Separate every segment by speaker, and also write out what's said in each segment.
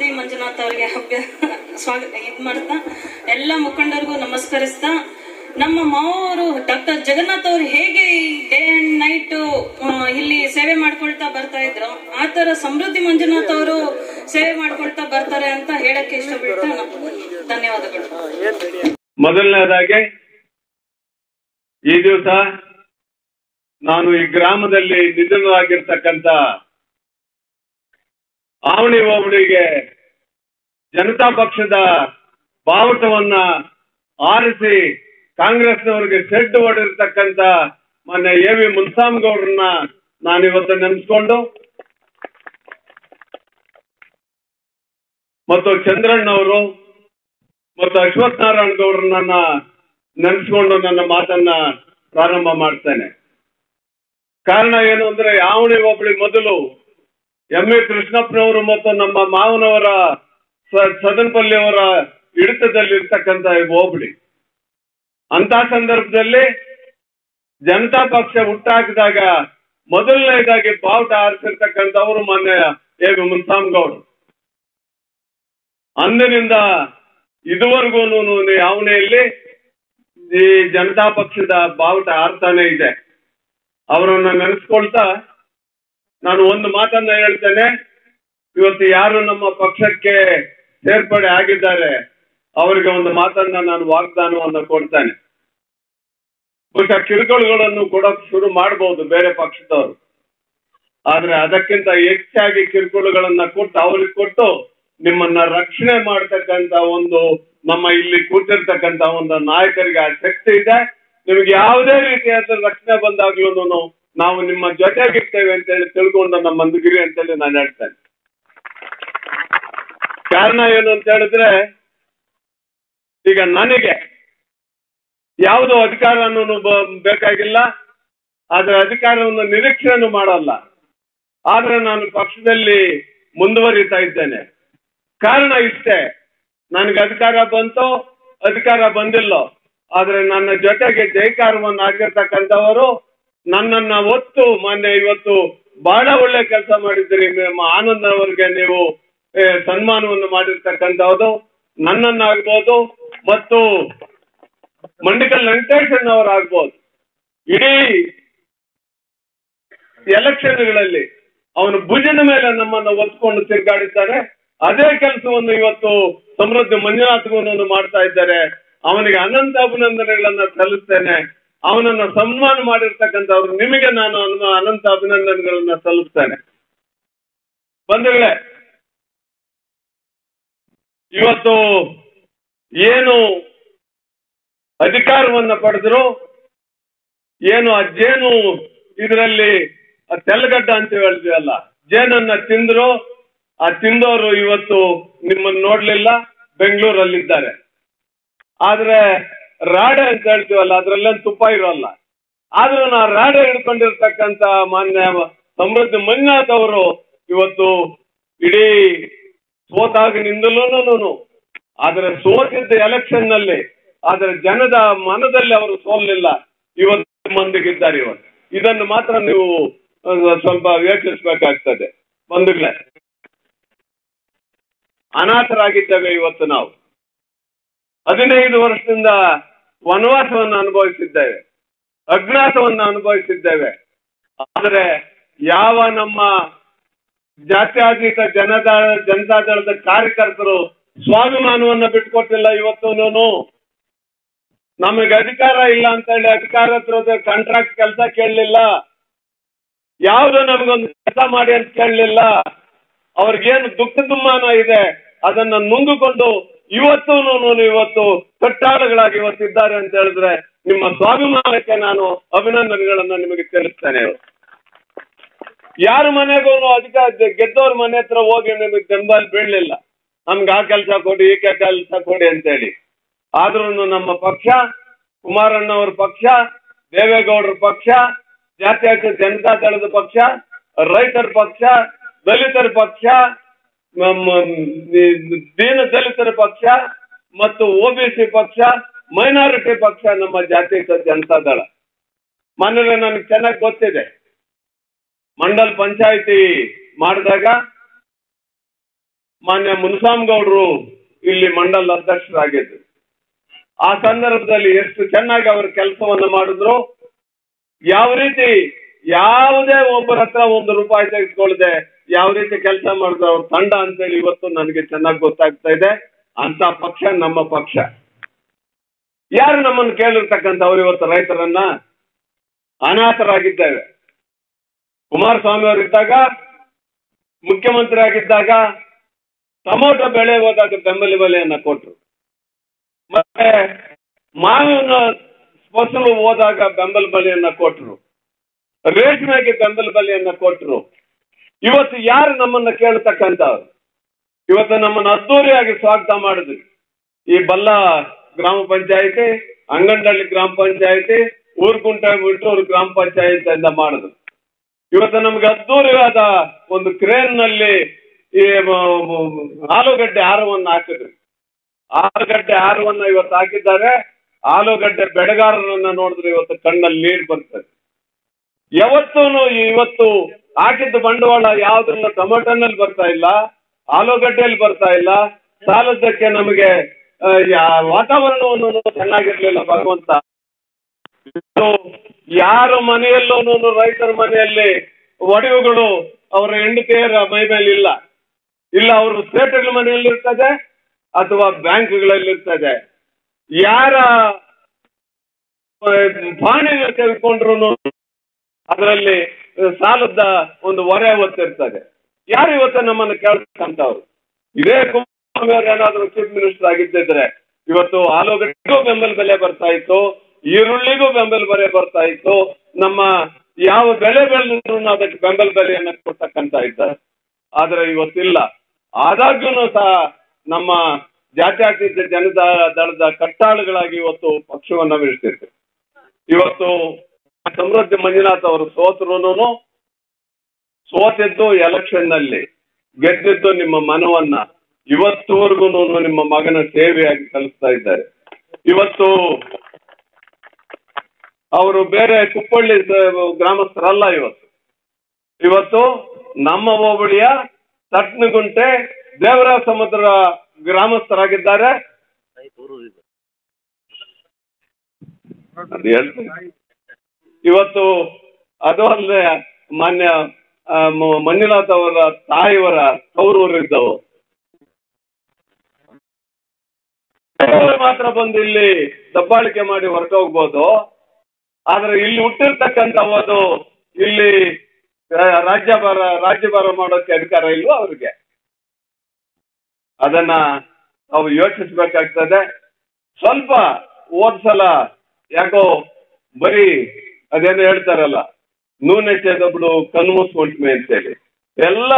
Speaker 1: ಸಮೃದ್ಧಿ ಮಂಜುನಾಥ್ ಅವರಿಗೆ ಹಬ್ಬ ಸ್ವಾಗತ ಇದ್ ಮಾಡ್ತಾ ಎಲ್ಲ ಮುಖಂಡರಿಗೂ ನಮಸ್ಕರಿಸ್ತಾ ನಮ್ಮ ಮಾವರು ಡಾಕ್ಟರ್ ಜಗನ್ನಾಥ್ ಅವರು ಹೇಗೆ ಡೇ ಅಂಡ್ ನೈಟ್ ಇಲ್ಲಿ ಸೇವೆ ಮಾಡ್ಕೊಳ್ತಾ ಬರ್ತಾ ಇದ್ರು ಆ ತರ ಸಮೃದ್ಧಿ ಮಂಜುನಾಥ್ ಅವರು ಸೇವೆ ಮಾಡ್ಕೊಳ್ತಾ ಬರ್ತಾರೆ ಅಂತ ಹೇಳಕ್ಕೆ ಇಷ್ಟಪಡ್ತಾ ನಾನು- ಧನ್ಯವಾದಗಳು
Speaker 2: ಮೊದಲನೇದಾಗಿ ಈ ದಿವಸ ನಾನು ಈ ಗ್ರಾಮದಲ್ಲಿ ನಿಧನರಾಗಿರ್ತಕ್ಕಂಥ ಆವಣಿ ಹೋಬಳಿಗೆ ಜನತಾ ಪಕ್ಷದ ಬಾವುಟವನ್ನ ಆರಿಸಿ ಕಾಂಗ್ರೆಸ್ನವರಿಗೆ ಸೆಡ್ ಹೊಡೆದಿರ್ತಕ್ಕಂಥ ಮೊನ್ನೆ ಎ ವಿ ಮುನ್ಸಾಮ್ಗೌಡ್ರನ್ನ ನಾನಿವತ್ತು ನೆನೆಸ್ಕೊಂಡು ಮತ್ತು ಚಂದ್ರಣ್ಣವರು ಮತ್ತು ಅಶ್ವಥ್ ನಾರಾಯಣ ಗೌಡ್ರನ್ನ ನೆನೆಸ್ಕೊಂಡು ನನ್ನ ಮಾತನ್ನ ಪ್ರಾರಂಭ ಮಾಡ್ತೇನೆ ಕಾರಣ ಏನು ಅಂದ್ರೆ ಯಾವಣಿ ಒಬ್ಬಳಿ ಮೊದಲು ಎಂ ಎ ಕೃಷ್ಣಪ್ಪನವರು ಮತ್ತು ನಮ್ಮ ಮಾವನವರ ಸ- ಸದನಪಲ್ಲಿ ಅವರ ಹಿಡಿತದಲ್ಲಿ ಇರ್ತಕ್ಕಂಥ ಈ ಹೋಬಳಿ ಅಂತ ಸಂದರ್ಭದಲ್ಲಿ ಜನತಾ ಪಕ್ಷ ಹುಟ್ಟಾಕಿದಾಗ ಮೊದಲನೇದಾಗಿ ಬಾವುಟ ಆರಿಸಿರ್ತಕ್ಕಂಥವರು ಮಾನ್ಯ ಎ ವಿ ಮುನ್ಸಾಮ್ಗೌಡರು ಅಂದಿನಿಂದ ಇದುವರೆಗೂ ಯಾವನೆಯಲ್ಲಿ ಈ ಜನತಾ ಪಕ್ಷದ ಬಾವುಟ ಆರ್ತಾನೆ ಇದೆ ಅವರನ್ನ ನೆನೆಸ್ಕೊಳ್ತಾ ನಾನು ಒಂದು ಮಾತನ್ನ ಹೇಳ್ತೇನೆ ಇವತ್ತು ಯಾರು ನಮ್ಮ ಪಕ್ಷಕ್ಕೆ ಸೇರ್ಪಡೆ ಆಗಿದ್ದಾರೆ ಅವರಿಗೆ ಒಂದು ಮಾತನ್ನ ನಾನು ವಾಗ್ದಾನವನ್ನು ಕೊಡ್ತೇನೆ ಬಹುಶಃ ಕಿರುಕುಳಗಳನ್ನು ಕೊಡೋಕ್ ಶುರು ಮಾಡಬಹುದು ಬೇರೆ ಪಕ್ಷದವರು ಆದ್ರೆ ಅದಕ್ಕಿಂತ ಹೆಚ್ಚಾಗಿ ಕಿರುಕುಳಗಳನ್ನ ಕೊಟ್ಟು ಅವ್ರಿಗೆ ಕೊಟ್ಟು ನಿಮ್ಮನ್ನ ರಕ್ಷಣೆ ಮಾಡ್ತಕ್ಕಂತ ಒಂದು ನಮ್ಮ ಇಲ್ಲಿ ಕೂತಿರ್ತಕ್ಕಂತ ಒಂದು ನಾಯಕರಿಗೆ ಆ ಶಕ್ತಿ ಇದೆ ನಿಮ್ಗೆ ಯಾವುದೇ ರೀತಿಯಾದ ರಕ್ಷಣೆ ಬಂದಾಗ್ಲೂ ನಾವು ನಿಮ್ಮ ಜೊತೆಗಿರ್ತೇವೆ ಅಂತೇಳಿ ತಿಳ್ಕೊಂಡು ನಮ್ಮ ಮಂದಗಿರಿ ಅಂತೇಳಿ ನಾನು ಹೇಳ್ತೇನೆ ಕಾರಣ ಏನು ಅಂತ ಹೇಳಿದ್ರೆ ಈಗ ನನಗೆ ಯಾವುದೋ ಅಧಿಕಾರನೂ ಬೇಕಾಗಿಲ್ಲ ಆದ್ರೆ ಅಧಿಕಾರವನ್ನು ನಿರೀಕ್ಷೆಯನ್ನು ಮಾಡಲ್ಲ ಆದ್ರೆ ನಾನು ಪಕ್ಷದಲ್ಲಿ ಮುಂದುವರಿತಾ ಇದ್ದೇನೆ ಕಾರಣ ಇಷ್ಟೇ ನನಗೆ ಅಧಿಕಾರ ಬಂತೋ ಅಧಿಕಾರ ಬಂದಿಲ್ಲೋ ಆದ್ರೆ ನನ್ನ ಜೊತೆಗೆ ಜೈಕಾರವನ್ನು ಆಗಿರ್ತಕ್ಕಂಥವರು ನನ್ನನ್ನ ಒತ್ತು ಮೊನ್ನೆ ಇವತ್ತು ಬಹಳ ಒಳ್ಳೆ ಕೆಲಸ ಮಾಡಿದ್ದೀರಿ ನಿಮ್ಮ ಆನಂದ್ ಅವರಿಗೆ ನೀವು ಏ, ಸನ್ಮಾನವನ್ನು ಮಾಡಿರ್ತಕ್ಕಂಥದ್ದು ನನ್ನನ್ನಾಗ್ಬೋದು ಮತ್ತು ಮಂಡಿಕಲ್ ವೆಂಕಟೇಶನ್ ಅವರಾಗ್ಬೋದು ಇಡೀ ಎಲೆಕ್ಷನ್ಗಳಲ್ಲಿ ಅವನು ಭುಜದ ಮೇಲೆ ನಮ್ಮನ್ನ ಒತ್ಕೊಂಡು ತಿರುಗಾಡಿದ್ದಾರೆ ಅದೇ ಕೆಲಸವನ್ನು ಇವತ್ತು ಸಮೃದ್ಧಿ ಮಂಜುನಾಥ್ಗೂ ಮಾಡ್ತಾ ಇದ್ದಾರೆ ಅವನಿಗೆ ಅನಂತ ಅಭಿನಂದನೆಗಳನ್ನ ಸಲ್ಲಿಸ್ತೇನೆ ಅವನನ್ನ ಸನ್ಮಾನ ಮಾಡಿರ್ತಕ್ಕಂಥವ್ರು ನಿಮಗೆ ನಾನು ಅನು- ಅನಂತ ಅಭಿನಂದನೆಗಳನ್ನ ಸಲ್ಲಿಸ್ತೇನೆ ಬಂಧುಗಳೇ ಇವತ್ತು ಏನು ಅಧಿಕಾರವನ್ನ ಪಡೆದ್ರು ಏನು ಆ ಜೇನು ಇದರಲ್ಲಿ ತೆಲಗಡ್ಡ ಅಂತ ಹೇಳ್ತೀವಲ್ಲ ಜೇನನ್ನ ತಿಂದ್ರು ಆ ತಿಂದವರು ಇವತ್ತು ನಿಮ್ಮನ್ನ ನೋಡ್ಲಿಲ್ಲ ಬೆಂಗಳೂರಲ್ಲಿದ್ದಾರೆ ಆದ್ರೆ ರಾಡೆ ಅಂತ ಹೇಳ್ತೀವಲ್ಲ ಅದ್ರಲ್ಲೇನು ತುಪ್ಪ ಇರೋಲ್ಲ ಆದ್ರೂ ನಾ ರಾಡೆ ಹಿಡ್ಕೊಂಡಿರ್ತಕ್ಕಂತ ಮಾನ್ಯ ಸಮೃದ್ಧಿ ಮಂಜುನಾಥ್ ಅವರು ಇವತ್ತು ಇಡೀ ಸೋತಾಗಿನಿಂದಲೂ ಆದ್ರೆ ಸೋತಿದ್ದ ಎಲೆಕ್ಷನ್ ನಲ್ಲಿ ಆದ್ರೆ ಜನದ ಮನದಲ್ಲಿ ಅವರು ಸೋಲಿಲ್ಲ ಇವತ್ತು ಮಂದಿಗಿದ್ದಾರೆ ಇವತ್ತು ಇದನ್ನು ಮಾತ್ರ ನೀವು ಅಹ್, ಸ್ವಲ್ಪ ಯೋಚಿಸ್ಬೇಕಾಗ್ತದೆ ಬಂಧುಗಳೇ ಅನಾಥರಾಗಿದ್ದೇವೆ ಇವತ್ತು ನಾವು ಹದಿನೈದು ವರ್ಷದಿಂದ ವನವಾಸವನ್ನು ಅನುಭವಿಸಿದ್ದೇವೆ ಅಜ್ಞಾತವನ್ನು ಅನುಭವಿಸಿದ್ದೇವೆ ಆದರೆ ಯಾವ ನಮ್ಮ ಜಾತ್ಯತೀತ ಜನತಾ ಜನತಾದಳದ ಕಾರ್ಯಕರ್ತರು ಸ್ವಾಭಿಮಾನವನ್ನ ಬಿಟ್ಕೊಟ್ಟಿಲ್ಲ ಇವತ್ತು ನಮಗೆ ಅಧಿಕಾರ ಇಲ್ಲ ಅಂತ ಹೇಳಿ ಅಧಿಕಾರ ಹತ್ರದ ಕಾಂಟ್ರಾಕ್ಟ್ ಕೆಲಸ ಕೇಳಲಿಲ್ಲ ಯಾವ್ದು ನಮಗೊಂದು ಕೆಲಸ ಮಾಡಿ ಅಂತ ಕೇಳಲಿಲ್ಲ ಅವ್ರಿಗೇನು ದುಃಖ ದುಮ್ಮಾನ ಇದೆ ಅದನ್ನ ನುಂಗಿಕೊಂಡು ಇವತ್ತು ಇವತ್ತು ಕಟ್ಟಾಳಗಳಾಗಿ ಇವತ್ತಿದ್ದಾರೆ ಅಂತ ಹೇಳಿದ್ರೆ ನಿಮ್ಮ ಸ್ವಾಭಿಮಾನಕ್ಕೆ ನಾನು ಅಭಿನಂದನೆಗಳನ್ನ ನಿಮಗೆ ತಿಳಿಸ್ತೇನೆ ಯಾರ ಮನೆಗೂ ಅಧಿಕಾರ ಗೆದ್ದವ್ರ ಮನೆ ಹತ್ರ ಹೋಗಿ ನಿಮಗೆ ಬೆಂಬಲ ಬೀಳಲಿಲ್ಲ ನಮ್ಗೆ ಆ ಕೆಲಸ ಕೊಡಿ ಈ ಕೆಲಸ ಕೊಡಿ ಅಂತೇಳಿ ಆದ್ರೂ ನಮ್ಮ ಪಕ್ಷ ಕುಮಾರಣ್ಣವ್ರ ಪಕ್ಷ ದೇವೇಗೌಡರ ಪಕ್ಷ ಜಾತ್ಯತೀತ ಜನತಾ ದಳದ ಪಕ್ಷ ರೈತರ ಪಕ್ಷ ದಲಿತರ ಪಕ್ಷ ನಮ್ಮ ದೀನ ದಲಿತರ ಪಕ್ಷ ಮತ್ತು ಒಬಿಸಿ ಪಕ್ಷ ಮೈನಾರಿಟಿ ಪಕ್ಷ ನಮ್ಮ ಜಾತ್ಯತೀತ ಜನತಾ ದಳ ಮೊನ್ನೆ ನನಗೆ ಚೆನ್ನಾಗಿ ಗೊತ್ತಿದೆ ಮಂಡಲ್ ಪಂಚಾಯಿತಿ ಮಾಡಿದಾಗ ಮಾನ್ಯ ಮುನ್ಸಾಮ್ಗೌಡರು ಇಲ್ಲಿ ಮಂಡಲ ಅಧ್ಯಕ್ಷರಾಗಿದ್ರು ಆ ಸಂದರ್ಭದಲ್ಲಿ ಎಷ್ಟು ಚೆನ್ನಾಗಿ ಅವರು ಕೆಲಸವನ್ನ ಮಾಡಿದ್ರು ಯಾವ ರೀತಿ ಯಾವುದೇ ಒಬ್ಬರ ಹತ್ರ ಒಂದು ರೂಪಾಯಿ ತೆಗೆದುಕೊಳ್ಳದೆ ಯಾವ ರೀತಿ ಕೆಲಸ ಮಾಡಿದ್ರು ಅವ್ರ ತಂಡ ಅಂತೇಳಿ ಇವತ್ತು ನನಗೆ ಚೆನ್ನಾಗಿ ಗೊತ್ತಾಗ್ತಾ ಇದೆ ಅಂತ ಪಕ್ಷ ನಮ್ಮ ಪಕ್ಷ ಯಾರು ನಮ್ಮನ್ನು ಕೇಳಿರ್ತಕ್ಕಂಥವ್ರು ಇವತ್ತು ರೈತರನ್ನ ಅನಾಥರಾಗಿದ್ದೇವೆ ಕುಮಾರಸ್ವಾಮಿ ಅವರಿದ್ದಾಗ ಮುಖ್ಯಮಂತ್ರಿ ಆಗಿದ್ದಾಗ ಟೊಮೊಟೊ ಬೆಳೆ ಹೋದಾಗ ಬೆಂಬಲ ಬೆಲೆಯನ್ನ ಕೊಟ್ರು ಮತ್ತೆ ಮಾವಿನ ಫಸಲು ಹೋದಾಗ ಬೆಂಬಲ ಬೆಲೆಯನ್ನ ಕೊಟ್ರು ರೇಷ್ಮೆಗೆ ಬೆಂಬಲ ಬೆಲೆಯನ್ನ ಕೊಟ್ರು ಇವತ್ತು ಯಾರು ನಮ್ಮನ್ನ ಕೇಳ್ತಕ್ಕಂಥವ್ರು ಇವತ್ತು ನಮ್ಮನ್ನ ಅದ್ದೂರಿಯಾಗಿ ಸ್ವಾಗತ ಮಾಡಿದ್ವಿ ಈ ಬಲ್ಲ ಗ್ರಾಮ ಪಂಚಾಯತಿ ಅಂಗನಹಳ್ಳಿ ಗ್ರಾಮ ಪಂಚಾಯತಿ ಊರ್ಗುಂಟೆ ಬಿಟ್ಟೂರು ಗ್ರಾಮ ಪಂಚಾಯತ್ ಇಂದ ಮಾಡಿದ್ರು ಇವತ್ತು ನಮ್ಗೆ ಅದ್ದೂರಿಯಾದ ಒಂದು ಕ್ರೇನ್ ನಲ್ಲಿ ಈ ಮ- ಮ- ಆಲೂಗಡ್ಡೆ ಹಾರವನ್ನ ಹಾಕಿದ್ರು ಆಲೂಗಡ್ಡೆ ಹಾರವನ್ನ ಇವತ್ತು ಹಾಕಿದ್ದಾರೆ ಆಲೂಗಡ್ಡೆ ಬೆಳೆಗಾರರನ್ನ ನೋಡಿದ್ರೆ ಇವತ್ತು ಕಣ್ಣಲ್ಲಿ ನೀರು ಬರ್ತದೆ ಯಾವತ್ತೂ ಇವತ್ತು ಹಾಕಿದ್ದ ಬಂಡವಾಳ ಯಾವ್ದ್ರಲ್ಲ ಟೊಮೆಟೊನಲ್ಲಿ ಬರ್ತಾ ಇಲ್ಲ ಆಲೂಗಡ್ಡೆಯಲ್ಲಿ ಬರ್ತಾ ಇಲ್ಲ ಸಾಲದಕ್ಕೆ ನಮಗೆ ಆ, ಯಾ- ವಾತಾವರಣವನ್ನು ಚೆನ್ನಾಗಿರ್ಲಿಲ್ಲ ಭಗವಂತ ಇವತ್ತು ಯಾರ ಮನೆಯಲ್ಲೂ ರೈತರ ಮನೆಯಲ್ಲಿ ಒಡವುಗಳು ಅವರ ಹೆಂಡತಿಯರ ಮೈ ಮೇಲೆ ಇಲ್ಲ ಇಲ್ಲ ಅವರು ಸ್ಟೇಟ್ಗಳ ಮನೆಯಲ್ಲಿ ಇರ್ತದೆ ಅಥವಾ ಬ್ಯಾಂಕ್ಗಳಲ್ಲಿ ಇರ್ತದೆ ಯಾರ ಪಾಣಿ ತೆಗೆದುಕೊಂಡ್ರು ಅದರಲ್ಲಿ ಸಾಲದ ಒಂದು ಹೊರೆ ಹೊತ್ತಿರ್ತದೆ ಯಾರು ಇವತ್ತು ನಮ್ಮನ್ನು ಕೇಳ್ತಕ್ಕಂಥವ್ರು ಇದೇ ಕುಮಾರಸ್ವಾಮಿ ಅವರು ಏನಾದ್ರು ಚೀಫ್ ಮಿನಿಸ್ಟರ್ ಆಗಿದ್ದಿದ್ರೆ ಇವತ್ತು ಆಲೂಗಡ್ಡೆಗೂ ಬೆಂಬಲ ಬೆಲೆ ಬರ್ತಾ ಇತ್ತು ಈರುಳ್ಳಿಗೂ ಬೆಂಬಲ ಬೆಲೆ ಬರ್ತಾ ಇತ್ತು ನಮ್ಮ ಯಾವ ಬೆಳೆ ಬೆಳೆದ್ರು ಅದಕ್ಕೆ ಬೆಂಬಲ ಬೆಲೆಯನ್ನು ಕೊಡ್ತಕ್ಕಂತ ಇದ್ದಾರೆ ಆದ್ರೆ ಇವತ್ತಿಲ್ಲ ಆದಾಗ್ಯೂ ಸಹ ನಮ್ಮ ಜಾತ್ಯತೀತ ಜನತಾ ದಳದ ಕಟ್ಟಾಳುಗಳಾಗಿ ಇವತ್ತು ಪಕ್ಷವನ್ನ ಬಿಡಿಸ್ತಿರ್ತೀವಿ ಇವತ್ತು ಸಮೃದ್ಧಿ ಮಂಜುನಾಥ್ ಅವರು ಸೋತರು ಸೋತಿದ್ದು ಎಲೆಕ್ಷನ್ ನಲ್ಲಿ ಗೆದ್ದಿದ್ದು ನಿಮ್ಮ ಮನವನ್ನ ಇವತ್ತುವರೆಗೂ ನಿಮ್ಮ ಮಗನ ಸೇವೆಯಾಗಿ ಕಲಿಸ್ತಾ ಇದ್ದಾರೆ ಇವತ್ತು ಅವರು ಬೇರೆ ಕುಪ್ಪಳ್ಳಿ ಸ- ಗ್ರಾಮಸ್ಥರಲ್ಲ ಇವತ್ತು ಇವತ್ತು ನಮ್ಮ ಹೋಬಳಿಯ ತಟ್ನಗುಂಟೆ ದೇವರ ಸಮುದ್ರ ಗ್ರಾಮಸ್ಥರಾಗಿದ್ದಾರೆ ಅದು ಹೇಳ್ತೀನಿ. ಇವತ್ತು ಅದು ಅಲ್ಲದೆ ಮಾನ್ಯ ಆ, ಮ- ಮಂಜುನಾಥ್ ಅವರ ತಾಯಿಯವರ ತವರೂರಿದ್ದವು ಅವರು ಮಾತ್ರ ಬಂದು ಇಲ್ಲಿ ದಬ್ಬಾಳಿಕೆ ಮಾಡಿ ಹೊರಟೋಗ್ಬೋದು ಆದ್ರೆ ಇಲ್ಲಿ ಹುಟ್ಟಿರ್ತಕ್ಕಂಥ ಒಂದು ಇಲ್ಲಿ ಆ, ರಾಜ್ಯಭಾರ ರಾಜ್ಯಭಾರ ಮಾಡೋಕೆ ಅಧಿಕಾರ ಇಲ್ವೋ ಅವ್ರಿಗೆ ಅದನ್ನ ನಾವು ಯೋಚಿಸ್ಬೇಕಾಗ್ತದೆ ಸ್ವಲ್ಪ ಹೋದ್ ಸಲ ಯಾಕೋ ಬರೀ ಅದೇನೋ ಹೇಳ್ತಾರಲ್ಲ ನೂನೆ ಚೆದಬ್ಳು ಕಣ್ಮುಸ್ಕೊಂಡ್ಮೆ ಅಂತೇಳಿ ಎಲ್ಲ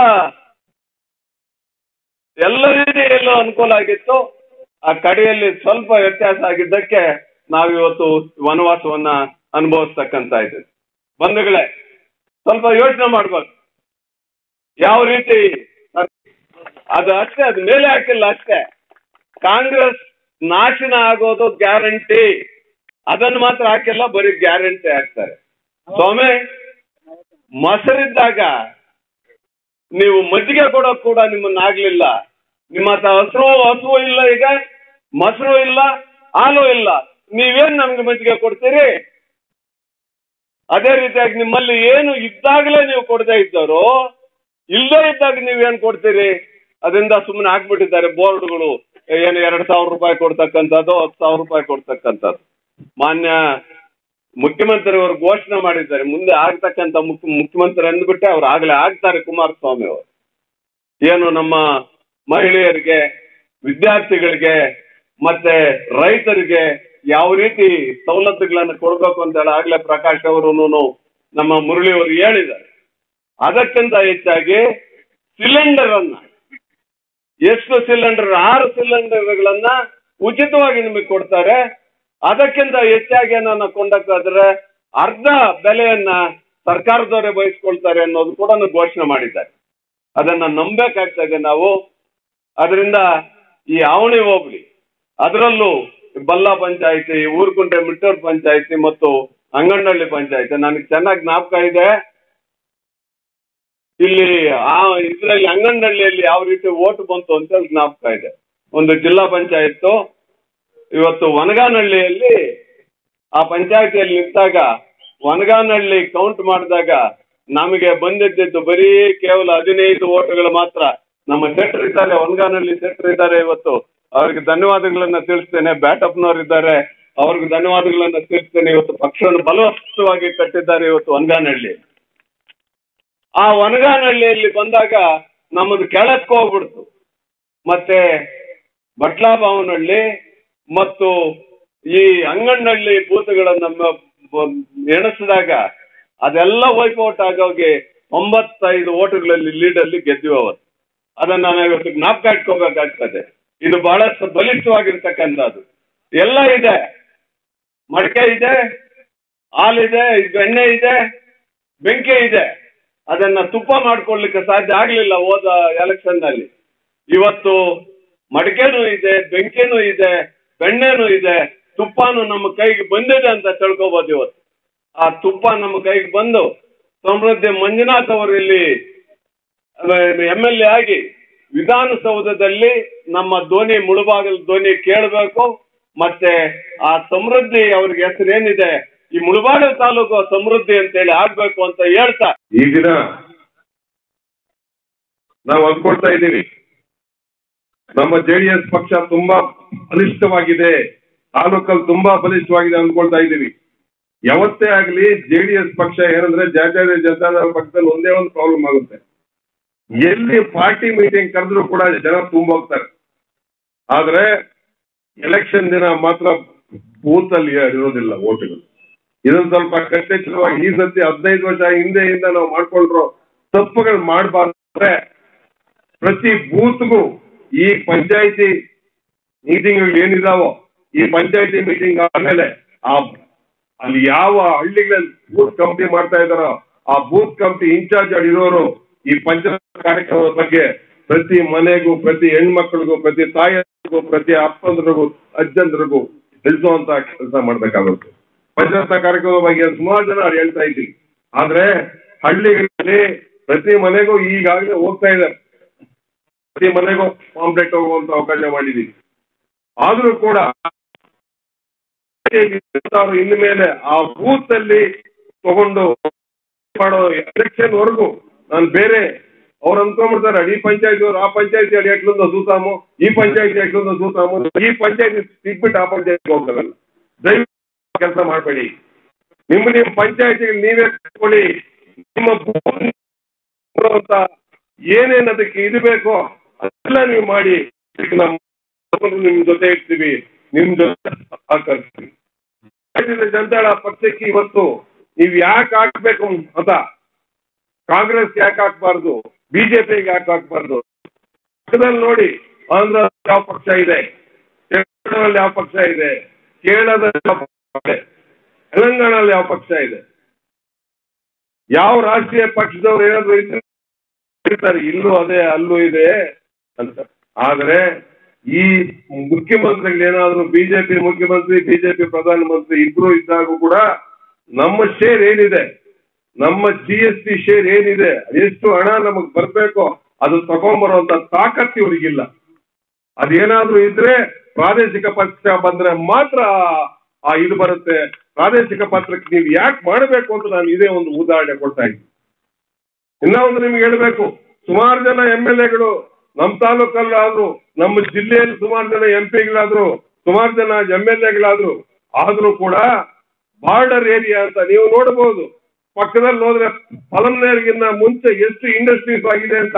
Speaker 2: ಎಲ್ಲ ರೀತಿಯಲ್ಲೂ ಅನುಕೂಲ ಆಗಿತ್ತು ಆ ಕಡೆಯಲ್ಲಿ ಸ್ವಲ್ಪ ವ್ಯತ್ಯಾಸ ಆಗಿದ್ದಕ್ಕೆ ನಾವಿವತ್ತು ವನವಾಸವನ್ನ ಅನುಭವಿಸ್ತಕ್ಕಂತ ಇದ್ದೀವಿ ಬಂಧುಗಳೇ ಸ್ವಲ್ಪ ಯೋಚನೆ ಮಾಡ್ಬೇಕು ಯಾವ ರೀತಿ ಅದು ಅಷ್ಟೇ ಅದು ಮೇಲೆ ಹಾಕಿಲ್ಲ ಅಷ್ಟೇ ಕಾಂಗ್ರೆಸ್ ನಾಶನ ಆಗೋದು ಗ್ಯಾರಂಟಿ ಅದನ್ನು ಮಾತ್ರ ಹಾಕಿಲ್ಲ ಬರೀ ಗ್ಯಾರಂಟಿ ಹಾಕ್ತಾರೆ ಸ್ವಾಮಿ ಮೊಸರಿದ್ದಾಗ ನೀವು ಮಜ್ಜಿಗೆ ಕೊಡೋಕ್ ಕೂಡ ನಿಮ್ಮನ್ನ ಆಗ್ಲಿಲ್ಲ ನಿಮ್ಮ ಹತ್ರ ಹಸಿರು ಹಸುವು ಇಲ್ಲ ಈಗ ಮೊಸರು ಇಲ್ಲ ಹಾಲು ಇಲ್ಲ ನೀವೇನ್ ನಮ್ಗೆ ಮಜ್ಜಿಗೆ ಕೊಡ್ತೀರಿ ಅದೇ ರೀತಿಯಾಗಿ ನಿಮ್ಮಲ್ಲಿ ಏನು ಇದ್ದಾಗಲೇ ನೀವು ಕೊಡದೇ ಇದ್ದವರು ಇಲ್ಲದೇ ಇದ್ದಾಗ ನೀವೇನ್ ಕೊಡ್ತೀರಿ ಅದರಿಂದ ಸುಮ್ಮನೆ ಹಾಕ್ಬಿಟ್ಟಿದ್ದಾರೆ ಬೋರ್ಡ್ಗಳು ಏನು ಎರಡ್ ಸಾವಿರ ರೂಪಾಯಿ ಕೊಡ್ತಕ್ಕಂಥದ್ದು ಹತ್ತು ಸಾವಿರ ರೂಪಾಯಿ ಕೊಡ್ತಕ್ಕಂಥದ್ದು ಮಾನ್ಯ ಮುಖ್ಯಮಂತ್ರಿ ಅವರು ಘೋಷಣೆ ಮಾಡಿದ್ದಾರೆ ಮುಂದೆ ಆಗ್ತಕ್ಕಂಥ ಮುಖ್ಯ ಮುಖ್ಯಮಂತ್ರಿ ಅಂದ್ಬಿಟ್ಟೆ ಅವ್ರು ಆಗ್ಲೇ ಆಗ್ತಾರೆ ಕುಮಾರಸ್ವಾಮಿ ಅವರು ಏನು ನಮ್ಮ ಮಹಿಳೆಯರಿಗೆ ವಿದ್ಯಾರ್ಥಿಗಳಿಗೆ ಮತ್ತೆ ರೈತರಿಗೆ ಯಾವ ರೀತಿ ಸವಲತ್ತುಗಳನ್ನು ಕೊಡ್ಬೇಕು ಅಂತ ಹೇಳಿ ಆಗ್ಲೇ ಪ್ರಕಾಶ್ ಅವರು ನಮ್ಮ ಮುರಳಿ ಅವರು ಹೇಳಿದ್ದಾರೆ ಅದಕ್ಕಿಂತ ಹೆಚ್ಚಾಗಿ ಸಿಲಿಂಡರ್ ಅನ್ನ ಎಷ್ಟು ಸಿಲಿಂಡರ್ ಆರು ಸಿಲಿಂಡರ್ಗಳನ್ನ ಉಚಿತವಾಗಿ ನಿಮಗೆ ಕೊಡ್ತಾರೆ ಅದಕ್ಕಿಂತ ಹೆಚ್ಚಾಗಿ ಏನನ್ನ ಕೊಂಡಕ್ಕಾದ್ರೆ ಅರ್ಧ ಬೆಲೆಯನ್ನ ಸರ್ಕಾರದವರೇ ಬಯಸ್ಕೊಳ್ತಾರೆ ಅನ್ನೋದು ಕೂಡ ಘೋಷಣೆ ಮಾಡಿದ್ದಾರೆ ಅದನ್ನ ನಂಬೇಕಾಗ್ತದೆ ನಾವು ಅದರಿಂದ ಈ ಆವಣಿ ಹೋಬಳಿ ಅದರಲ್ಲೂ ಬಲ್ಲ ಪಂಚಾಯಿತಿ ಊರ್ಕುಂಟೆ ಮಿಟ್ಟೂರ್ ಪಂಚಾಯಿತಿ ಮತ್ತು ಅಂಗನಹಳ್ಳಿ ಪಂಚಾಯಿತಿ ನನಗೆ ಚೆನ್ನಾಗಿ ಜ್ಞಾಪಕ ಇದೆ ಇಲ್ಲಿ ಆ ಇದ್ರಲ್ಲಿ ಅಂಗನಹಳ್ಳಿಯಲ್ಲಿ ಯಾವ ರೀತಿ ಓಟ್ ಬಂತು ಅಂತ ಹೇಳಿ ಜ್ಞಾಪಕ ಇದೆ ಒಂದು ಜಿಲ್ಲಾ ಪಂಚಾಯತ್ ಇವತ್ತು ವನಗಾನಹಳ್ಳಿಯಲ್ಲಿ ಆ ಪಂಚಾಯತಿಯಲ್ಲಿ ನಿಂತಾಗ ವನಗಾನಹಳ್ಳಿ ಕೌಂಟ್ ಮಾಡಿದಾಗ ನಮಗೆ ಬಂದಿದ್ದು ಬರೀ ಕೇವಲ ಹದಿನೈದು ಓಟ್ಗಳು ಮಾತ್ರ ನಮ್ಮ ಸೆಟ್ರ್ ಇದ್ದಾರೆ ವನಗಾನಹಳ್ಳಿ ಸೆಟ್ರ್ ಇದ್ದಾರೆ ಇವತ್ತು ಅವ್ರಿಗೆ ಧನ್ಯವಾದಗಳನ್ನ ತಿಳಿಸ್ತೇನೆ ಬ್ಯಾಟಪ್ನವ್ರು ಇದ್ದಾರೆ ಅವ್ರಿಗೆ ಧನ್ಯವಾದಗಳನ್ನ ತಿಳಿಸ್ತೇನೆ ಇವತ್ತು ಪಕ್ಷವನ್ನು ಬಲವಸ್ತವಾಗಿ ಕಟ್ಟಿದ್ದಾರೆ ಇವತ್ತು ವನಗಾನಹಳ್ಳಿ ಆ ವನಗಾನಹಳ್ಳಿಯಲ್ಲಿ ಬಂದಾಗ ನಮ್ಮದು ಕೆಳಕ್ಕೆ ಹೋಗ್ಬಿಡ್ತು ಮತ್ತೆ ಬಟ್ಲಾಭವನಹಳ್ಳಿ ಮತ್ತು ಈ ಅಂಗನಹಳ್ಳಿ ಬೂತ್ಗಳನ್ನ ಮ- ಬ- ಎಣಿಸಿದಾಗ ಅದೆಲ್ಲ ವೈಪೌಟ್ ಆಗೋಗಿ ಒಂಬತ್ತೈದು ಓಟುಗಳಲ್ಲಿ ಲೀಡಲ್ಲಿ ಗೆದ್ದಿವಿ ಅವತ್ತು ಅದನ್ನ ನಾವು ಇವತ್ತು ಜ್ಞಾಪಕ ಇಟ್ಕೋಬೇಕಾಗ್ತದೆ ಇದು ಬಹಳಷ್ಟು ಬಲಿಷ್ಠವಾಗಿರ್ತಕ್ಕಂಥದ್ದು ಎಲ್ಲ ಇದೆ ಮಡಿಕೆ ಇದೆ ಹಾಲಿದೆ ಬೆಣ್ಣೆ ಇದೆ ಬೆಂಕಿ ಇದೆ ಅದನ್ನ ತುಪ್ಪ ಮಾಡ್ಕೊಳ್ಲಿಕ್ಕೆ ಸಾಧ್ಯ ಆಗ್ಲಿಲ್ಲ ಹೋದ ಎಲೆಕ್ಷನ್ ನಲ್ಲಿ ಇವತ್ತು ಮಡಿಕೆನೂ ಇದೆ ಬೆಂಕಿನೂ ಇದೆ ಬೆಣ್ಣೆನೂ ಇದೆ ತುಪ್ಪನೂ ನಮ್ಮ ಕೈಗೆ ಬಂದಿದೆ ಅಂತ ತಿಳ್ಕೊಬೋದು ಇವತ್ತು ಆ ತುಪ್ಪ ನಮ್ಮ ಕೈಗೆ ಬಂದು ಸಮೃದ್ಧಿ ಮಂಜುನಾಥ್ ಅವರು ಇಲ್ಲಿ ಎಂ ಎಲ್ ಎ ಆಗಿ ವಿಧಾನಸೌಧದಲ್ಲಿ ನಮ್ಮ ಧ್ವನಿ ಮುಳುಬಾಗಲ್ ಧ್ವನಿ ಕೇಳಬೇಕು ಮತ್ತೆ ಆ ಸಮೃದ್ಧಿ ಅವ್ರಿಗೆ ಹೆಸರೇನಿದೆ ಈ ಮುಳುಬಾಗಲ್ ತಾಲೂಕು ಸಮೃದ್ಧಿ ಅಂತೇಳಿ ಆಗ್ಬೇಕು ಅಂತ ಹೇಳ್ತಾ
Speaker 3: ಈ ದಿನ ನಾವು ಅಂದ್ಕೊಳ್ತಾ ಇದ್ದೀವಿ ನಮ್ಮ ಜೆಡಿಎಸ್ ಪಕ್ಷ ತುಂಬಾ ಬಲಿಷ್ಠವಾಗಿದೆ ತಾಲೂಕಲ್ಲಿ ತುಂಬಾ ಬಲಿಷ್ಠವಾಗಿದೆ ಅಂದ್ಕೊಳ್ತಾ ಇದ್ದೀವಿ ಯಾವತ್ತೇ ಆಗಲಿ ಜೆಡಿಎಸ್ ಪಕ್ಷ ಏನಂದ್ರೆ ಜಾತ್ಯತೀತ ಜನತಾದಳ ಪಕ್ಷದಲ್ಲಿ ಒಂದೇ ಒಂದು ಪ್ರಾಬ್ಲಮ್ ಆಗುತ್ತೆ ಎಲ್ಲಿ ಪಾರ್ಟಿ ಮೀಟಿಂಗ್ ಕರೆದ್ರು ಕೂಡ ಜನ ತುಂಬೋಗ್ತಾರೆ ಆದ್ರೆ ಎಲೆಕ್ಷನ್ ದಿನ ಮಾತ್ರ ಬೂತ್ ಅಲ್ಲಿ ಇರೋದಿಲ್ಲ ಓಟುಗಳು ಇದನ್ನ ಸ್ವಲ್ಪ ಕಟ್ಟೆಚ್ಚರವಾಗಿ ಈ ಸತಿ ಹದಿನೈದು ವರ್ಷ ಹಿಂದೆಯಿಂದ ನಾವು ಮಾಡ್ಕೊಂಡ್ರು ತಪ್ಪುಗಳು ಮಾಡಬಾರ್ದ್ರೆ ಪ್ರತಿ ಬೂತ್ಗೂ ಈ ಪಂಚಾಯತಿ ಮೀಟಿಂಗ್ ಏನಿದಾವೋ ಈ ಪಂಚಾಯತಿ ಮೀಟಿಂಗ್ ಆದ್ಮೇಲೆ ಆ ಅಲ್ಲಿ ಯಾವ ಹಳ್ಳಿಗಳಲ್ಲಿ ಬೂತ್ ಕಮಿಟಿ ಮಾಡ್ತಾ ಇದಾರೋ ಆ ಬೂತ್ ಕಮಿಟಿ ಇನ್ಚಾರ್ಜ್ ಇರೋರು ಈ ಪಂಚಾಯತ್ ಕಾರ್ಯಕ್ರಮದ ಬಗ್ಗೆ ಪ್ರತಿ ಮನೆಗೂ ಪ್ರತಿ ಹೆಣ್ಮಕ್ಳಿಗೂ ಪ್ರತಿ ತಾಯಿಗೂ ಪ್ರತಿ ಅಪ್ಪಂದ್ರಿಗೂ ಅಜ್ಜಂದ್ರಿಗೂ ತಿಳಿಸುವಂತ ಕೆಲಸ ಮಾಡ್ಬೇಕಾಗುತ್ತೆ ಪಂಚಾಯತ್ ಕಾರ್ಯಕ್ರಮದ ಬಗ್ಗೆ ಸುಮಾರು ಜನ ಹೇಳ್ತಾ ಇದ್ದೀವಿ ಆದ್ರೆ ಹಳ್ಳಿಗಳಲ್ಲಿ ಪ್ರತಿ ಮನೆಗೂ ಈಗಾಗಲೇ ಹೋಗ್ತಾ ಇದ್ದಾರೆ ಪ್ರತಿ ಮನೆಗೂ ಪಾಂಪ್ಲೆಟ್ ಹೋಗುವಂತ ಅವಕಾಶ ಮಾಡಿದೀವಿ ಆದ್ರೂ ಕೂಡ ಇನ್ನು ಮೇಲೆ ಆ ಬೂತ್ ಅಲ್ಲಿ ತಗೊಂಡು ಮಾಡೋ ಎಲೆಕ್ಷನ್ ವರೆಗೂ ನಾನು ಬೇರೆ ಅವ್ರು ಅನ್ಕೊಂಡ್ಬಿಡ್ತಾರೆ ಈ ಪಂಚಾಯತಿ ಅವ್ರು ಆ ಪಂಚಾಯತಿ ಅಲ್ಲಿ ಎಟ್ಲೊಂದು ಸೂತಾಮು ಈ ಪಂಚಾಯತಿ ಎಟ್ಲೊಂದು ಸೂತಾಮು ಈ ಪಂಚಾಯತಿ ಸಿಕ್ಬಿಟ್ಟು ಆ ಪಂಚಾಯತಿ ಹೋಗ್ತಾರಲ್ಲ ದಯವಿಟ್ಟು ಕೆಲಸ ಮಾಡಬೇಡಿ ನಿಮ್ಮ ನಿಮ್ಮ ಪಂಚಾಯತಿ ನೀವೇ ತಗೊಳ್ಳಿ ನಿಮ್ಮ ಬೂತ್ ಅಂತ ಏನೇನ್ ಅದಕ್ಕೆ ಇದು ಬೇಕೋ ಅದೆಲ್ಲ ನೀವು ಮಾಡಿ ನಮ್ಮ ನಿಮ್ ಜೊತೆ ಇರ್ತೀವಿ ನಿಮ್ ಜೊತೆ ಹಾಕರ್ತೀವಿ ಭಾರತೀಯ ಜನತಾಳ ಪಕ್ಷಕ್ಕೆ ಇವತ್ತು ನೀವ್ ಯಾಕೆ ಹಾಕ್ಬೇಕು ಅಂತ ಕಾಂಗ್ರೆಸ್ ಯಾಕೆ ಹಾಕ್ಬಾರ್ದು ಬಿಜೆಪಿಗೆ ಯಾಕೆ ಹಾಕ್ಬಾರ್ದು ಪಕ್ಕದಲ್ಲಿ ನೋಡಿ ಆಂಧ್ರ ಯಾವ ಪಕ್ಷ ಇದೆ ತೆಲಂಗಾಣದಲ್ಲಿ ಯಾವ ಪಕ್ಷ ಇದೆ ಕೇರಳದಲ್ಲಿ ಯಾವ ಪಕ್ಷ ಇದೆ ತೆಲಂಗಾಣದಲ್ಲಿ ಯಾವ ಪಕ್ಷ ಇದೆ ಯಾವ ರಾಷ್ಟ್ರೀಯ ಪಕ್ಷದವ್ರು ಏನಾದ್ರು ಇದ್ರೆ ಹೇಳ್ತಾರೆ ಇಲ್ಲೂ ಅದೇ ಅಲ್ಲೂ ಇದೆ ಅಂತ ಆದ್ರೆ ಈ ಮುಖ್ಯಮಂತ್ರಿಗಳು ಏನಾದ್ರು ಬಿಜೆಪಿ ಮುಖ್ಯಮಂತ್ರಿ ಬಿಜೆಪಿ ಪ್ರಧಾನಮಂತ್ರಿ ಇಬ್ರು ಇದ್ದಾಗ ಕೂಡ ನಮ್ಮ ಶೇರ್ ಏನಿದೆ ನಮ್ಮ ಜಿ ಎಸ್ ಟಿ ಶೇರ್ ಏನಿದೆ ಎಷ್ಟು ಹಣ ನಮಗ್ ಬರ್ಬೇಕೋ ಅದು ತಗೊಂಡ್ಬರುವಂತ ತಾಕತ್ತು ಇವ್ರಿಗಿಲ್ಲ ಅದೇನಾದ್ರೂ ಇದ್ರೆ ಪ್ರಾದೇಶಿಕ ಪಕ್ಷ ಬಂದ್ರೆ ಮಾತ್ರ ಆ ಇದು ಬರುತ್ತೆ ಪ್ರಾದೇಶಿಕ ಪತ್ರಕ್ಕೆ ನೀವು ಯಾಕೆ ಮಾಡಬೇಕು ಅಂತ ನಾನು ಇದೇ ಒಂದು ಉದಾಹರಣೆ ಕೊಡ್ತಾ ಇದ್ದೀನಿ ಇನ್ನ ಒಂದು ನಿಮ್ಗೆ ಹೇಳ್ಬೇಕು ಸುಮಾರು ಜನ ಎಂ ಎಲ್ ಎಗಳು ನಮ್ಮ ತಾಲೂಕಲ್ಲಾದ್ರು ನಮ್ಮ ಜಿಲ್ಲೆಯಲ್ಲಿ ಸುಮಾರು ಜನ ಎಂ ಪಿಗಳಾದ್ರು ಸುಮಾರು ಜನ ಎಂ ಎಲ್ ಎಗಳಾದ್ರು ಆದ್ರೂ ಕೂಡ ಬಾರ್ಡರ್ ಏರಿಯಾ ಅಂತ ನೀವು ನೋಡಬಹುದು ಪಕ್ಕದಲ್ಲಿ ಹೋದ್ರೆ ಪಲಂನೇರ್ಗಿನ್ನ ಮುಂಚೆ ಎಷ್ಟು ಇಂಡಸ್ಟ್ರೀಸ್ ಆಗಿದೆ ಅಂತ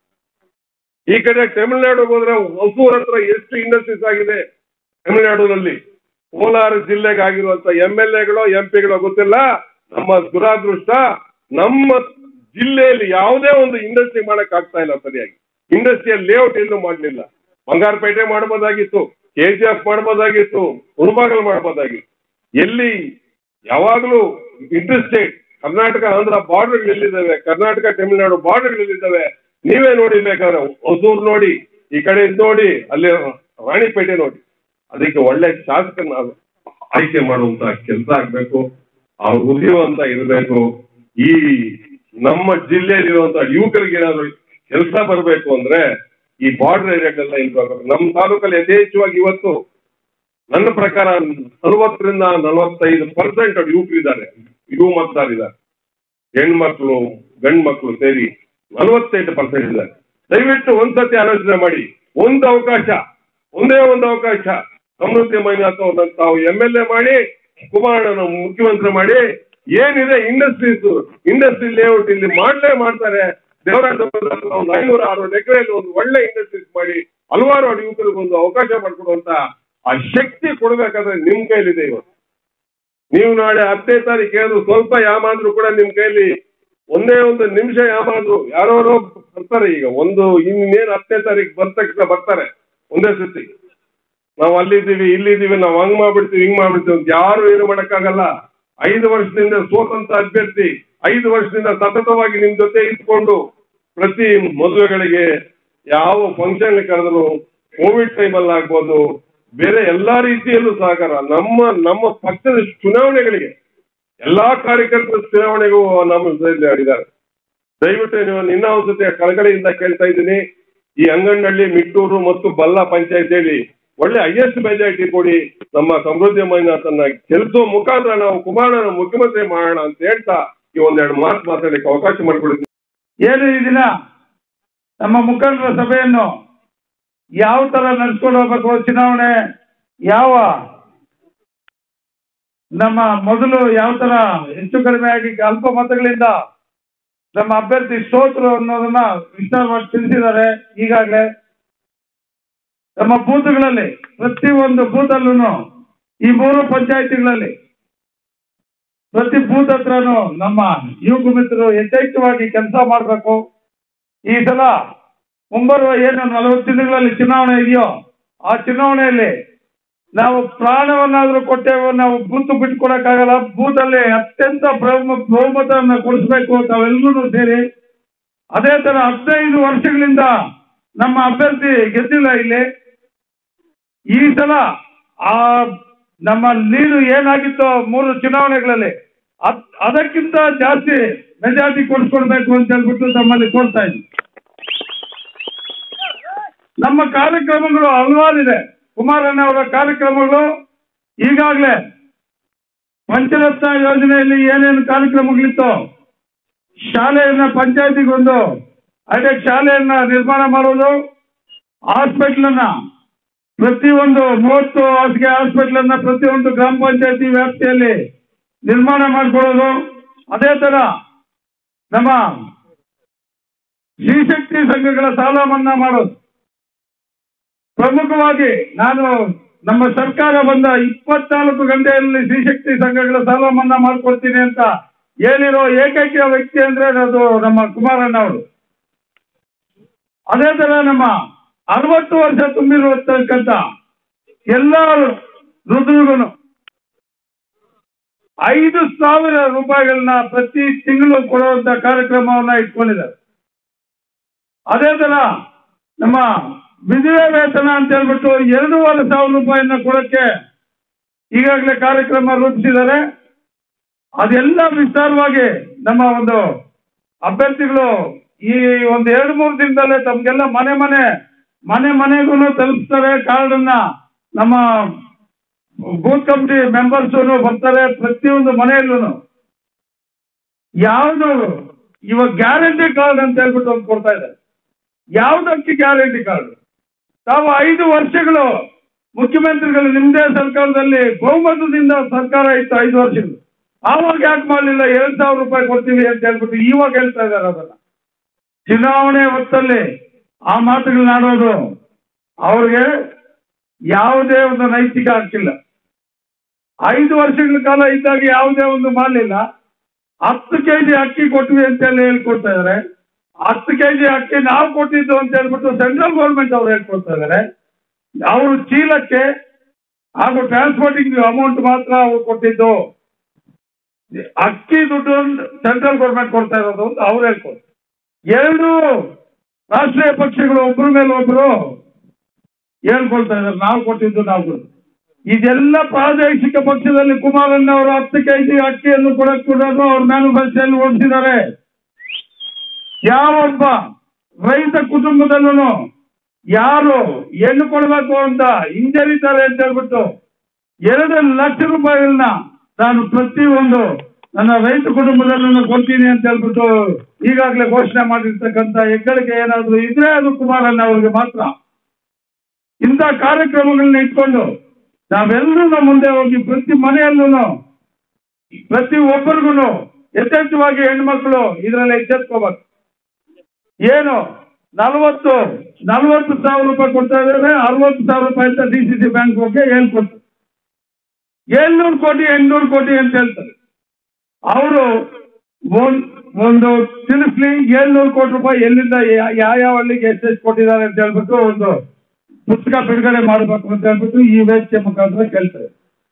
Speaker 3: ಈ ಕಡೆ ತಮಿಳುನಾಡಿಗೆ ಹೋದ್ರೆ ಹೊಸೂರ್ ಹತ್ರ ಎಷ್ಟು ಇಂಡಸ್ಟ್ರೀಸ್ ಆಗಿದೆ ತಮಿಳುನಾಡಿನಲ್ಲಿ ಕೋಲಾರ ಜಿಲ್ಲೆಗೆ ಆಗಿರುವಂತ ಎಂ ಎಲ್ ಎಗಳು ಎಂ ಪಿಗಳು ಗೊತ್ತಿಲ್ಲ ನಮ್ಮ ದುರಾದೃಷ್ಟ ನಮ್ಮ ಜಿಲ್ಲೆಯಲ್ಲಿ ಯಾವುದೇ ಒಂದು ಇಂಡಸ್ಟ್ರಿ ಮಾಡಕ್ ಆಗ್ತಾ ಇಲ್ಲ ಸರಿಯಾಗಿ ಇಂಡಸ್ಟ್ರಿಯಲ್ ಲೇಔಟ್ ಎಲ್ಲೂ ಮಾಡಲಿಲ್ಲ ಬಂಗಾರಪೇಟೆ ಮಾಡ್ಬೋದಾಗಿತ್ತು ಕೆ ಜಿ ಎಫ್ ಮಾಡ್ಬೋದಾಗಿತ್ತು ಉರುಬಾಗಲ್ ಮಾಡ್ಬೋದಾಗಿತ್ತು ಎಲ್ಲಿ ಯಾವಾಗಲೂ ಇಂಟರ್ಸ್ಟೇಟ್ ಕರ್ನಾಟಕ ಆಂಧ್ರ ಬಾರ್ಡರ್ ಎಲ್ಲಿದ್ದಾವೆ ಕರ್ನಾಟಕ ತಮಿಳುನಾಡು ಬಾರ್ಡರ್ ಎಲ್ಲಿದ್ದಾವೆ ನೀವೇ ನೋಡಿ ಬೇಕಾದ್ರೆ ಹೊಸೂರು ನೋಡಿ ಈ ಕಡೆ ಇದ್ ನೋಡಿ ಅಲ್ಲಿ ರಾಣಿಪೇಟೆ ನೋಡಿ ಅದಕ್ಕೆ ಒಳ್ಳೆ ಶಾಸಕನ ಆಯ್ಕೆ ಮಾಡುವಂತ ಕೆಲಸ ಆಗ್ಬೇಕು ಅವ್ರು ಉಳಿಯುವಂತ ಇರಬೇಕು ಈ ನಮ್ಮ ಜಿಲ್ಲೆಯಲ್ಲಿರುವಂತಹ ಯುವಕರಿಗೆ ಏನಾದ್ರು ಕೆಲಸ ಬರಬೇಕು ಅಂದ್ರೆ ಈ ಬಾರ್ಡರ್ ಏರಿಯಾಗಳೆಲ್ಲ ಇರ್ಬೇಕು ನಮ್ಮ ತಾಲೂಕಲ್ಲಿ ಯಥೇಚ್ಛವಾಗಿ ಇವತ್ತು ನನ್ನ ಪ್ರಕಾರ ನಲವತ್ತರಿಂದ ನಲವತ್ತೈದು ಪರ್ಸೆಂಟ್ ಯುವಕರಿದ್ದಾರೆ ಯುವ ಮತದಾರಿದ್ದಾರೆ ಹೆಣ್ಮಕ್ಳು ಗಂಡು ಮಕ್ಕಳು ಸೇರಿ ನಲವತ್ತೈದು ಪರ್ಸೆಂಟ್ ಇದ್ದಾರೆ ದಯವಿಟ್ಟು ಒಂದ್ಸತಿ ಆಲೋಚನೆ ಮಾಡಿ ಒಂದು ಅವಕಾಶ ಒಂದೇ ಒಂದು ಅವಕಾಶ ಸಮೃದ್ಧಿ ಮಂಜುನಾಥ್ ಅವ್ರನ್ನ ತಾವು ಎಂ ಎಲ್ ಎ ಮಾಡಿ ಕುಮಾರಣ್ಣ ಮುಖ್ಯಮಂತ್ರಿ ಮಾಡಿ ಏನಿದೆ ಇಂಡಸ್ಟ್ರೀಸ್ ಇಂಡಸ್ಟ್ರಿ ಲೇಔಟ್ ಇಲ್ಲಿ ಮಾಡ್ಲೇ ಮಾಡ್ತಾರೆ ದೇವರಾಜ ಒಂದು ಐನೂರ ಆರು ಎಕರೆಯಲ್ಲಿ ಒಂದು ಒಳ್ಳೆ ಇಂಡಸ್ಟ್ರೀಸ್ ಮಾಡಿ ಹಲವಾರು ಯುವಕರಿಗೆ ಒಂದು ಅವಕಾಶ ಮಾಡಿಕೊಡುವಂತ ಆ ಶಕ್ತಿ ಕೊಡ್ಬೇಕಾದ್ರೆ ನಿಮ್ ಕೈಲಿದೆ ಇವತ್ತು ನೀವು ನಾಳೆ ಹತ್ತನೇ ತಾರೀಕು ಹೇಳಿದ್ರು ಸ್ವಲ್ಪ ಯಾಮಾದ್ರು ಕೂಡ ನಿಮ್ ಕೈಲಿ ಒಂದೇ ಒಂದು ನಿಮಿಷ ಯಾಮಾದ್ರು ಯಾರೋ ಬರ್ತಾರೆ ಈಗ ಒಂದು ಇನ್ನೇನು ಹತ್ತನೇ ತಾರೀಕು ಬಂದ ತಕ್ಷಣ ಬರ್ತಾರೆ ಒಂದೇ ಸತಿ ನಾವು ಅಲ್ಲಿದ್ದೀವಿ ಇಲ್ಲಿದ್ದೀವಿ ನಾವು ಹಂಗ್ ಮಾಡ್ಬಿಡ್ತೀವಿ ಹಿಂಗ್ ಮಾಡ್ಬಿಡ್ತೀವಿ ಅಂತ ಯಾರು ಏನು ಮಾಡಕ್ಕಾಗಲ್ಲ ಐದು ವರ್ಷದಿಂದ ಸೋತಂತ ಅಭ್ಯರ್ಥಿ ಐದು ವರ್ಷದಿಂದ ಸತತವಾಗಿ ನಿಮ್ ಜೊತೆ ಇಟ್ಕೊಂಡು ಪ್ರತಿ ಮದುವೆಗಳಿಗೆ ಯಾವ ಫಂಕ್ಷನ್ ಕರೆದ್ರು ಕೋವಿಡ್ ಟೈಮಲ್ಲಿ ಆಗ್ಬೋದು ಬೇರೆ ಎಲ್ಲಾ ರೀತಿಯಲ್ಲೂ ಸಹಕಾರ ನಮ್ಮ ನಮ್ಮ ಪಕ್ಷದ ಚುನಾವಣೆಗಳಿಗೆ ಎಲ್ಲಾ ಕಾರ್ಯಕರ್ತರ ಚುನಾವಣೆಗೂ ನಮ್ಮ ಜೊತೆಯಲ್ಲಿ ಆಡಿದ್ದಾರೆ ದಯವಿಟ್ಟು ನೀವು ನಿನ್ನ ಜೊತೆ ಕಳಕಳಿಯಿಂದ ಕೇಳ್ತಾ ಇದ್ದೀನಿ ಈ ಅಂಗನಹಳ್ಳಿ ಮಿಟ್ಟೂರು ಮತ್ತು ಬಲ್ಲ ಪಂಚಾಯತಿಯಲ್ಲಿ ಒಳ್ಳೆ ಹೈಯೆಸ್ಟ್ ಮೆಜಾರಿಟಿ ಕೊಡಿ ನಮ್ಮ ಸಮೃದ್ಧಿ ಮಂಜುನಾಥನ್ನ ಗೆಲ್ಲಿಸೋ ಮುಖಾಂತರ ನಾವು ಕುಮಾರನ ಮುಖ್ಯಮಂತ್ರಿ ಮಾಡೋಣ ಅಂತ ಹೇಳ್ತಾ ಈ ಒಂದೆರಡು ಮಾತು ಮಾತಾಡಲಿಕ್ಕೆ ಅವಕಾಶ ಮಾಡಿಕೊಡ್ತೀನಿ
Speaker 4: ಏನು ಈ ದಿನ ನಮ್ಮ ಮುಖಂಡರ ಸಭೆಯನ್ನು ಯಾವ ತರ ನಡೆಸ್ಕೊಂಡು ಹೋಗ್ಬೇಕು ಚುನಾವಣೆ ಯಾವ ನಮ್ಮ ಮೊದಲು ಯಾವ ತರ ಹೆಚ್ಚು ಕಡಿಮೆ ಆಗಿ ಅಲ್ಪ ಮತಗಳಿಂದ ನಮ್ಮ ಅಭ್ಯರ್ಥಿ ಸೋತರು ಅನ್ನೋದನ್ನ ವಿಸ್ತಾರವಾಗಿ ತಿಳಿಸಿದ್ದಾರೆ ಈಗಾಗಲೇ ನಮ್ಮ ಬೂತ್ಗಳಲ್ಲಿ ಪ್ರತಿಯೊಂದು ಬೂತಲ್ಲೂ ಈ ಮೂರು ಪಂಚಾಯತಿಗಳಲ್ಲಿ ಪ್ರತಿ ಬೂತ್ ಹತ್ರನು ನಮ್ಮ ಯುವಕ ಮಿತ್ರರು ಯಥೇಚ್ಛವಾಗಿ ಕೆಲಸ ಮಾಡಬೇಕು ಈ ಸಲ ಮುಂಬರುವ ಏನು ನಲವತ್ತು ದಿನಗಳಲ್ಲಿ ಚುನಾವಣೆ ಇದೆಯೋ ಆ ಚುನಾವಣೆಯಲ್ಲಿ ನಾವು ಪ್ರಾಣವನ್ನಾದ್ರೂ ಕೊಟ್ಟೇವೋ ನಾವು ಬೂತ್ ಬಿಟ್ಕೊಡಕ್ಕಾಗಲ್ಲ ಬೂತ್ ಅಲ್ಲಿ ಅತ್ಯಂತ ಬಹುಮ ಬಹುಮತವನ್ನು ಕೊಡಿಸ್ಬೇಕು ತಾವೆಲ್ಲರೂ ಸೇರಿ ಅದೇ ತರ ಹದಿನೈದು ವರ್ಷಗಳಿಂದ ನಮ್ಮ ಅಭ್ಯರ್ಥಿ ಗೆದ್ದಿಲ್ಲ ಇಲ್ಲಿ ಈ ಸಲ ಆ ನಮ್ಮ ಲೀಡು ಏನಾಗಿತ್ತೋ ಮೂರು ಚುನಾವಣೆಗಳಲ್ಲಿ ಅದ್ ಅದಕ್ಕಿಂತ ಜಾಸ್ತಿ ಮೆಜಾರಿಟಿ ಕೊಡಿಸ್ಕೊಡ್ಬೇಕು ಅಂತ ಹೇಳ್ಬಿಟ್ಟು ತಮ್ಮಲ್ಲಿ ಕೋರ್ತಾ ಇದ್ವಿ ನಮ್ಮ ಕಾರ್ಯಕ್ರಮಗಳು ಹಲವಾರಿದೆ ಕುಮಾರಣ್ಣ ಅವರ ಕಾರ್ಯಕ್ರಮಗಳು ಈಗಾಗಲೇ ಪಂಚರತ್ನ ಯೋಜನೆಯಲ್ಲಿ ಏನೇನು ಕಾರ್ಯಕ್ರಮಗಳಿತ್ತು ಶಾಲೆಯನ್ನ ಪಂಚಾಯತಿಗೊಂದು ಹೈಟೆಕ್ ಶಾಲೆಯನ್ನ ನಿರ್ಮಾಣ ಮಾಡೋದು ಹಾಸ್ಪಿಟಲ್ ಅನ್ನ ಪ್ರತಿಯೊಂದು ಮೂವತ್ತು ಹಾಸಿಗೆ ಹಾಸ್ಪಿಟಲ್ ಅನ್ನ ಪ್ರತಿಯೊಂದು ಗ್ರಾಮ ಪಂಚಾಯತಿ ವ್ಯಾಪ್ತಿಯಲ್ಲಿ ನಿರ್ಮಾಣ ಮಾಡಿಕೊಳ್ಳೋದು ಅದೇ ತರ ನಮ್ಮ ಶ್ರೀಶಕ್ತಿ ಸಂಘಗಳ ಸಾಲ ಮನ್ನಾ ಮಾಡೋದು ಪ್ರಮುಖವಾಗಿ ನಾನು ನಮ್ಮ ಸರ್ಕಾರ ಬಂದ ಇಪ್ಪತ್ನಾಲ್ಕು ಗಂಟೆಯಲ್ಲಿ ಶ್ರೀಶಕ್ತಿ ಸಂಘಗಳ ಸಾಲ ಮನ್ನಾ ಮಾಡ್ಕೊಡ್ತೀನಿ ಅಂತ ಹೇಳಿರೋ ಏಕೈಕ ವ್ಯಕ್ತಿ ಅಂದ್ರೆ ಅದು ನಮ್ಮ ಕುಮಾರಣ್ಣ ಅವರು ಅದೇ ತರ ನಮ್ಮ ಅರವತ್ತು ವರ್ಷ ತುಂಬಿರುವತಕ್ಕಂತ ಎಲ್ಲ ಋತುವಿಗೂ ಐದು ಸಾವಿರ ರೂಪಾಯಿಗಳನ್ನ ಪ್ರತಿ ತಿಂಗಳು ಕೊಡುವಂತ ಕಾರ್ಯಕ್ರಮವನ್ನ ಇಟ್ಕೊಂಡಿದ್ದಾರೆ ಅದೇ ತರ ನಮ್ಮ ವಿಧವೆ ವೇತನ ಅಂತ ಹೇಳ್ಬಿಟ್ಟು ಎರಡೂವರೆ ಸಾವಿರ ರೂಪಾಯಿನ ಕೊಡಕ್ಕೆ ಈಗಾಗಲೇ ಕಾರ್ಯಕ್ರಮ ರೂಪಿಸಿದ್ದಾರೆ ಅದೆಲ್ಲ ವಿಸ್ತಾರವಾಗಿ ನಮ್ಮ ಒಂದು ಅಭ್ಯರ್ಥಿಗಳು ಈ ಒಂದು ಎರಡು ಮೂರು ದಿನದಲ್ಲೇ ತಮ್ಗೆಲ್ಲ ಮನೆ ಮನೆ ಮನೆ ಮನೆಗೂ ತಲುಪಿಸ್ತಾರೆ ಕಾರ್ಡ್ ಅನ್ನ ನಮ್ಮ ಬೂತ್ ಕಮಿಟಿ ಮೆಂಬರ್ಸ್ ಬರ್ತಾರೆ ಪ್ರತಿಯೊಂದು ಮನೆಯಲ್ಲೂ ಯಾವುದು ಇವಾಗ ಗ್ಯಾರಂಟಿ ಕಾರ್ಡ್ ಅಂತ ಹೇಳ್ಬಿಟ್ಟು ಒಂದು ಕೊಡ್ತಾ ಇದ್ದಾರೆ ಯಾವ್ದಕ್ಕೆ ಗ್ಯಾರಂಟಿ ಕಾರ್ಡ್ ತಾವು ಐದು ವರ್ಷಗಳು ಮುಖ್ಯಮಂತ್ರಿಗಳು ನಿಮ್ದೇ ಸರ್ಕಾರದಲ್ಲಿ ಬಹುಮತದಿಂದ ಸರ್ಕಾರ ಇತ್ತು ಐದು ವರ್ಷಗಳು ಆವಾಗ ಯಾಕೆ ಮಾಡಲಿಲ್ಲ ಎರಡ್ ಸಾವಿರ ರೂಪಾಯಿ ಕೊಡ್ತೀವಿ ಅಂತ ಹೇಳ್ಬಿಟ್ಟು ಇವಾಗ ಹೇಳ್ತಾ ಇದ್ದಾರೆ ಅದನ್ನ ಚುನಾವಣೆ ಹೊತ್ತಲ್ಲಿ ಆ ಮಾತುಗಳನ್ನ ಆಡೋದು ಅವ್ರಿಗೆ ಯಾವುದೇ ಒಂದು ನೈತಿಕ ಹಕ್ಕಿಲ್ಲ ಐದು ವರ್ಷಗಳ ಕಾಲ ಇದ್ದಾಗ ಯಾವುದೇ ಒಂದು ಮಾಡಲಿಲ್ಲ ಹತ್ತು ಕೆಜಿ ಅಕ್ಕಿ ಕೊಟ್ವಿ ಅಂತ ಹೇಳಿ ಹೇಳ್ಕೊಡ್ತಾ ಇದಾರೆ ಹತ್ತು ಕೆಜಿ ಅಕ್ಕಿ ನಾವು ಕೊಟ್ಟಿದ್ದು ಅಂತ ಹೇಳ್ಬಿಟ್ಟು ಸೆಂಟ್ರಲ್ ಗೌರ್ಮೆಂಟ್ ಅವ್ರು ಹೇಳ್ಕೊಡ್ತಾ ಇದಾರೆ ಅವರು ಚೀಲಕ್ಕೆ ಹಾಗೂ ಟ್ರಾನ್ಸ್ಪೋರ್ಟಿಂಗ್ ಅಮೌಂಟ್ ಮಾತ್ರ ಅವ್ರು ಕೊಟ್ಟಿದ್ದು ಅಕ್ಕಿ ದುಡ್ಡು ಸೆಂಟ್ರಲ್ ಗೌರ್ಮೆಂಟ್ ಕೊಡ್ತಾ ಇರೋದು ಅಂತ ಅವ್ರು ಹೇಳ್ಕೊಡ್ತಾರೆ ಎರಡು ರಾಷ್ಟ್ರೀಯ ಪಕ್ಷಗಳು ಒಬ್ಬರ ಮೇಲೆ ಒಬ್ರು ಹೇಳ್ಕೊಳ್ತಾ ಇದ್ದಾರೆ ನಾವು ಕೊಟ್ಟಿದ್ದು ನಾವು ಕೊಟ್ಟಿದ್ದು ಇದೆಲ್ಲ ಪ್ರಾದೇಶಿಕ ಪಕ್ಷದಲ್ಲಿ ಕುಮಾರಣ್ಣ ಅವರು ಹತ್ತು ಕೆಜಿ ಅಕ್ಕಿಯನ್ನು ಕೊಡಕ್ ಕೂಡ ಅವ್ರ ಮ್ಯಾನುಫ್ಯಾಕ್ಚರ್ ಓಡಿಸಿದ್ದಾರೆ ಯಾವೊಬ್ಬ ರೈತ ಕುಟುಂಬದಲ್ಲೂ ಯಾರು ಹೆಣ್ಣು ಕೊಡ್ಬೇಕು ಅಂತ ಹಿಂಜರಿತಾರೆ ಅಂತ ಹೇಳ್ಬಿಟ್ಟು ಎರಡು ಲಕ್ಷ ರೂಪಾಯಿಗಳನ್ನ ನಾನು ಪ್ರತಿಯೊಂದು ನನ್ನ ರೈತ ಕುಟುಂಬದಲ್ಲೂ ಕೊಡ್ತೀನಿ ಅಂತ ಹೇಳ್ಬಿಟ್ಟು ಈಗಾಗಲೇ ಘೋಷಣೆ ಮಾಡಿರ್ತಕ್ಕಂಥ ಹೆಗ್ಗಳಿಕೆ ಏನಾದ್ರು ಇದ್ರೆ ಅದು ಕುಮಾರಣ್ಣ ಅವರಿಗೆ ಮಾತ್ರ ಇಂಥ ಕಾರ್ಯಕ್ರಮಗಳನ್ನ ಇಟ್ಕೊಂಡು ನಾವೆಲ್ಲರೂ ಮುಂದೆ ಹೋಗಿ ಪ್ರತಿ ಮನೆಯಲ್ಲೂ ಪ್ರತಿ ಒಬ್ಬರಿಗೂ ಯಥೇಚ್ಛವಾಗಿ ಹೆಣ್ಮಕ್ಳು ಇದರಲ್ಲಿ ಎಚ್ಚೆತ್ಕೋಬೇಕು ಏನು ನಲವತ್ತು ನಲವತ್ತು ಸಾವಿರ ರೂಪಾಯಿ ಕೊಡ್ತಾ ಇದ್ದಾರೆ ಅರವತ್ತು ಸಾವಿರ ರೂಪಾಯಿ ಅಂತ ಡಿ ಸಿ ಸಿ ಬ್ಯಾಂಕ್ ಬಗ್ಗೆ ಹೇಳ್ಕೊಡ್ತಾರೆ ಏಳ್ನೂರು ಕೋಟಿ ಎಂಟ್ನೂರು ಕೋಟಿ ಅಂತ ಹೇಳ್ತಾರೆ ಅವರು ಒಂದು ತಿಳಿಸ್ಲಿ ಏಳ್ನೂರು ಕೋಟಿ ರೂಪಾಯಿ ಎಲ್ಲಿಂದ ಯಾ- ಯಾವ ಹಳ್ಳಿಗೆ ಎಷ್ಟೆಷ್ಟು ಕೊಟ್ಟಿದ್ದಾರೆ ಅಂತ ಹೇಳ್ಬಿಟ್ಟು ಒಂದು ಪುಸ್ತಕ ಬಿಡುಗಡೆ ಮಾಡಬೇಕು ಅಂತ ಹೇಳ್ಬಿಟ್ಟು ಈ ವೇದಿಕೆ ಮುಖಾಂತರ ಕೇಳ್ತಾರೆ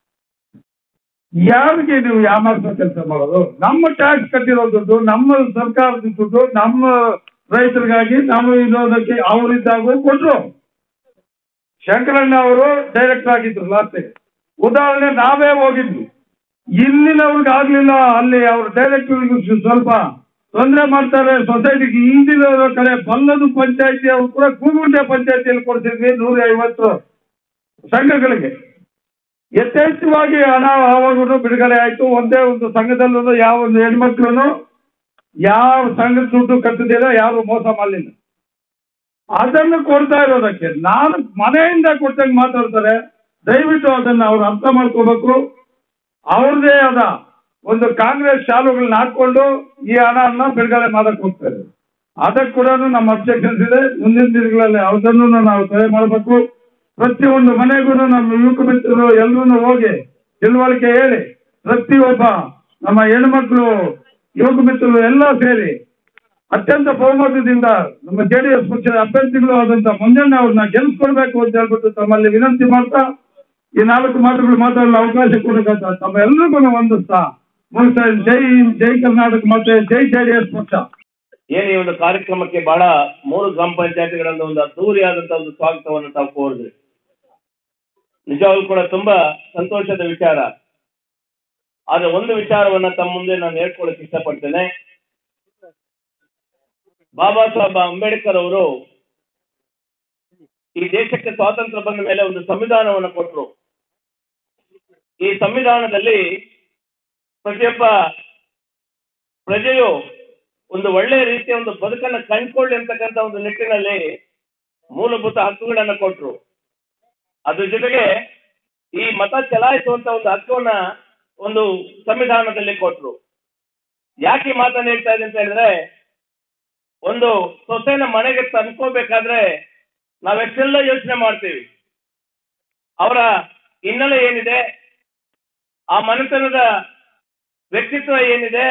Speaker 4: ಯಾರಿಗೆ ನೀವು ಯಾಮಾರಿಸೋ ಕೆಲಸ ಮಾಡೋದು ನಮ್ಮ ಟ್ಯಾಕ್ಸ್ ಕಟ್ಟಿರೋ ದುಡ್ಡು ನಮ್ಮ ಸರ್ಕಾರದ ದುಡ್ಡು ನಮ್ಮ ರೈತರಿಗಾಗಿ ನಾವು ಇರೋದಕ್ಕೆ ಅವರಿದ್ದಾಗ ಕೊಟ್ರು ಶಂಕರಣ್ಣ ಅವರು ಡೈರೆಕ್ಟರ್ ಆಗಿದ್ರು ಲಾಸ್ಟ್ ಉದಾಹರಣೆ ನಾವೇ ಹೋಗಿದ್ವಿ ಇಲ್ಲಿನವ್ರಿಗೆ ಆಗ್ಲಿಲ್ಲ ಅಲ್ಲಿ ಅವ್ರ ಡೈರೆಕ್ಟರ್ ಸ್ವಲ್ಪ ತೊಂದರೆ ಮಾಡ್ತಾರೆ ಸೊಸೈಟಿಗೆ ಹಿಂದಿನ ಕಡೆ ಬಲ್ಲದು ಪಂಚಾಯತಿ ಅವರು ಕೂಡ ಕೂಗುಂಡೆ ಪಂಚಾಯತಿಯಲ್ಲಿ ಕೊಡ್ತಿದ್ವಿ ನೂರ ಐವತ್ತು ಸಂಘಗಳಿಗೆ ಯಥೇಚ್ಛವಾಗಿ ಹಣ ಆವಾಗೂ ಬಿಡುಗಡೆ ಆಯ್ತು ಒಂದೇ ಒಂದು ಸಂಘದಲ್ಲೂ ಯಾವ ಒಂದು ಹೆಣ್ಮಕ್ಳು ಯಾವ ಸಂಘದ ದುಡ್ಡು ಕಟ್ಟದಿಲ್ಲ ಯಾರು ಮೋಸ ಮಾಡಲಿಲ್ಲ ಅದನ್ನು ಕೊಡ್ತಾ ಇರೋದಕ್ಕೆ ನಾನು ಮನೆಯಿಂದ ಕೊಟ್ಟಂಗೆ ಮಾತಾಡ್ತಾರೆ ದಯವಿಟ್ಟು ಅದನ್ನ ಅವ್ರು ಅರ್ಥ ಮಾಡ್ಕೋಬೇಕು ಅವ್ರದೇ ಆದ ಒಂದು ಕಾಂಗ್ರೆಸ್ ಶಾಲುಗಳನ್ನ ಹಾಕೊಂಡು ಈ ಹಣವನ್ನ ಬಿಡುಗಡೆ ಮಾಡಕ್ ಹೋಗ್ತಾರೆ ಅದಕ್ಕೆ ಕೂಡ ನಮ್ಮ ಅಬ್ಜೆಕ್ಷನ್ಸ್ ಇದೆ ಮುಂದಿನ ದಿನಗಳಲ್ಲಿ ಅದನ್ನು ನಾವು ತಡೆ ಮಾಡಬೇಕು ಪ್ರತಿಯೊಂದು ಮನೆಗೂ ನಮ್ಮ ಯುವಕ ಮಿತ್ರರು ಎಲ್ಲರೂ ಹೋಗಿ ತಿಳುವಳಿಕೆ ಹೇಳಿ ಪ್ರತಿಯೊಬ್ಬ ನಮ್ಮ ಹೆಣ್ಮಕ್ಳು ಯುವಕ ಮಿತ್ರರು ಎಲ್ಲ ಸೇರಿ ಅತ್ಯಂತ ಬಹುಮತದಿಂದ ನಮ್ಮ ಜೆಡಿಎಸ್ ಪಕ್ಷದ ಅಭ್ಯರ್ಥಿಗಳು ಆದಂತ ಮಂಜಣ್ಣ ಅವ್ರನ್ನ ಗೆಲ್ಸ್ಕೊಡ್ಬೇಕು ಅಂತ ಹೇಳ್ಬಿಟ್ಟು ತಮ್ಮಲ್ಲಿ ವಿನಂತಿ ಮಾಡ್ತಾ ಈ ನಾಲ್ಕು ಮಾತುಗಳು ಮಾತಾಡಲು ಅವಕಾಶ ಕೊಡಬೇಕಂತ ತಮ್ಮ ಎಲ್ರಿಗೂ ಒಂದಿಸ್ತಾ ಮುಗಿಸ್ತಾ ಇದ್ದೀನಿ. ಜೈ ಹಿಂದ್, ಜೈ ಕರ್ನಾಟಕ ಮತ್ತೆ ಜೈ ಜೆಡಿಎಸ್ ಪಕ್ಷ
Speaker 5: ಏನು ಈ ಒಂದು ಕಾರ್ಯಕ್ರಮಕ್ಕೆ ಬಹಳ ಮೂರು ಗ್ರಾಮ ಪಂಚಾಯತಿಗಳಿಂದ ಒಂದು ಅದ್ದೂರಿಯಾದಂತ ಒಂದು ಸ್ವಾಗತವನ್ನು ತಾವು ಕೋರಿದ್ರಿ ನಿಜವಾಗ್ಲೂ ಕೂಡ ತುಂಬಾ ಸಂತೋಷದ ವಿಚಾರ ಆದ್ರೆ ಒಂದು ವಿಚಾರವನ್ನ ತಮ್ಮ ಮುಂದೆ ನಾನು ಹೇಳ್ಕೊಳಕ್ ಇಷ್ಟಪಡ್ತೇನೆ ಬಾಬಾ ಸಾಹೇಬ್ ಅಂಬೇಡ್ಕರ್ ಅವರು ಈ ದೇಶಕ್ಕೆ ಸ್ವಾತಂತ್ರ್ಯ ಬಂದ ಮೇಲೆ ಒಂದು ಸಂವಿಧಾನವನ್ನು ಕೊಟ್ಟರು ಈ ಸಂವಿಧಾನದಲ್ಲಿ ಪ್ರತಿಯೊಬ್ಬ ಪ್ರಜೆಯು ಒಂದು ಒಳ್ಳೆಯ ರೀತಿಯ ಒಂದು ಬದುಕನ್ನು ಕಂಡುಕೊಳ್ಳಿ ಅಂತಕ್ಕಂಥ ಒಂದು ನಿಟ್ಟಿನಲ್ಲಿ ಮೂಲಭೂತ ಹಕ್ಕುಗಳನ್ನ ಕೊಟ್ರು ಅದ್ರ ಜೊತೆಗೆ ಈ ಮತ ಚಲಾಯಿಸುವಂತ ಒಂದು ಹಕ್ಕುವನ್ನ ಒಂದು ಸಂವಿಧಾನದಲ್ಲಿ ಕೊಟ್ರು ಯಾಕೆ ಈ ಮಾತನ್ನ ಹೇಳ್ತಾ ಇದೆ ಅಂತ ಹೇಳಿದ್ರೆ ಒಂದು ಸೊಸೆನ ಮನೆಗೆ ತಂದ್ಕೋಬೇಕಾದ್ರೆ ನಾವೆಷ್ಟೆಲ್ಲ ಯೋಚನೆ ಮಾಡ್ತೀವಿ ಅವರ ಹಿನ್ನೆಲೆ ಏನಿದೆ ಆ ಮನೆತನದ ವ್ಯಕ್ತಿತ್ವ ಏನಿದೆ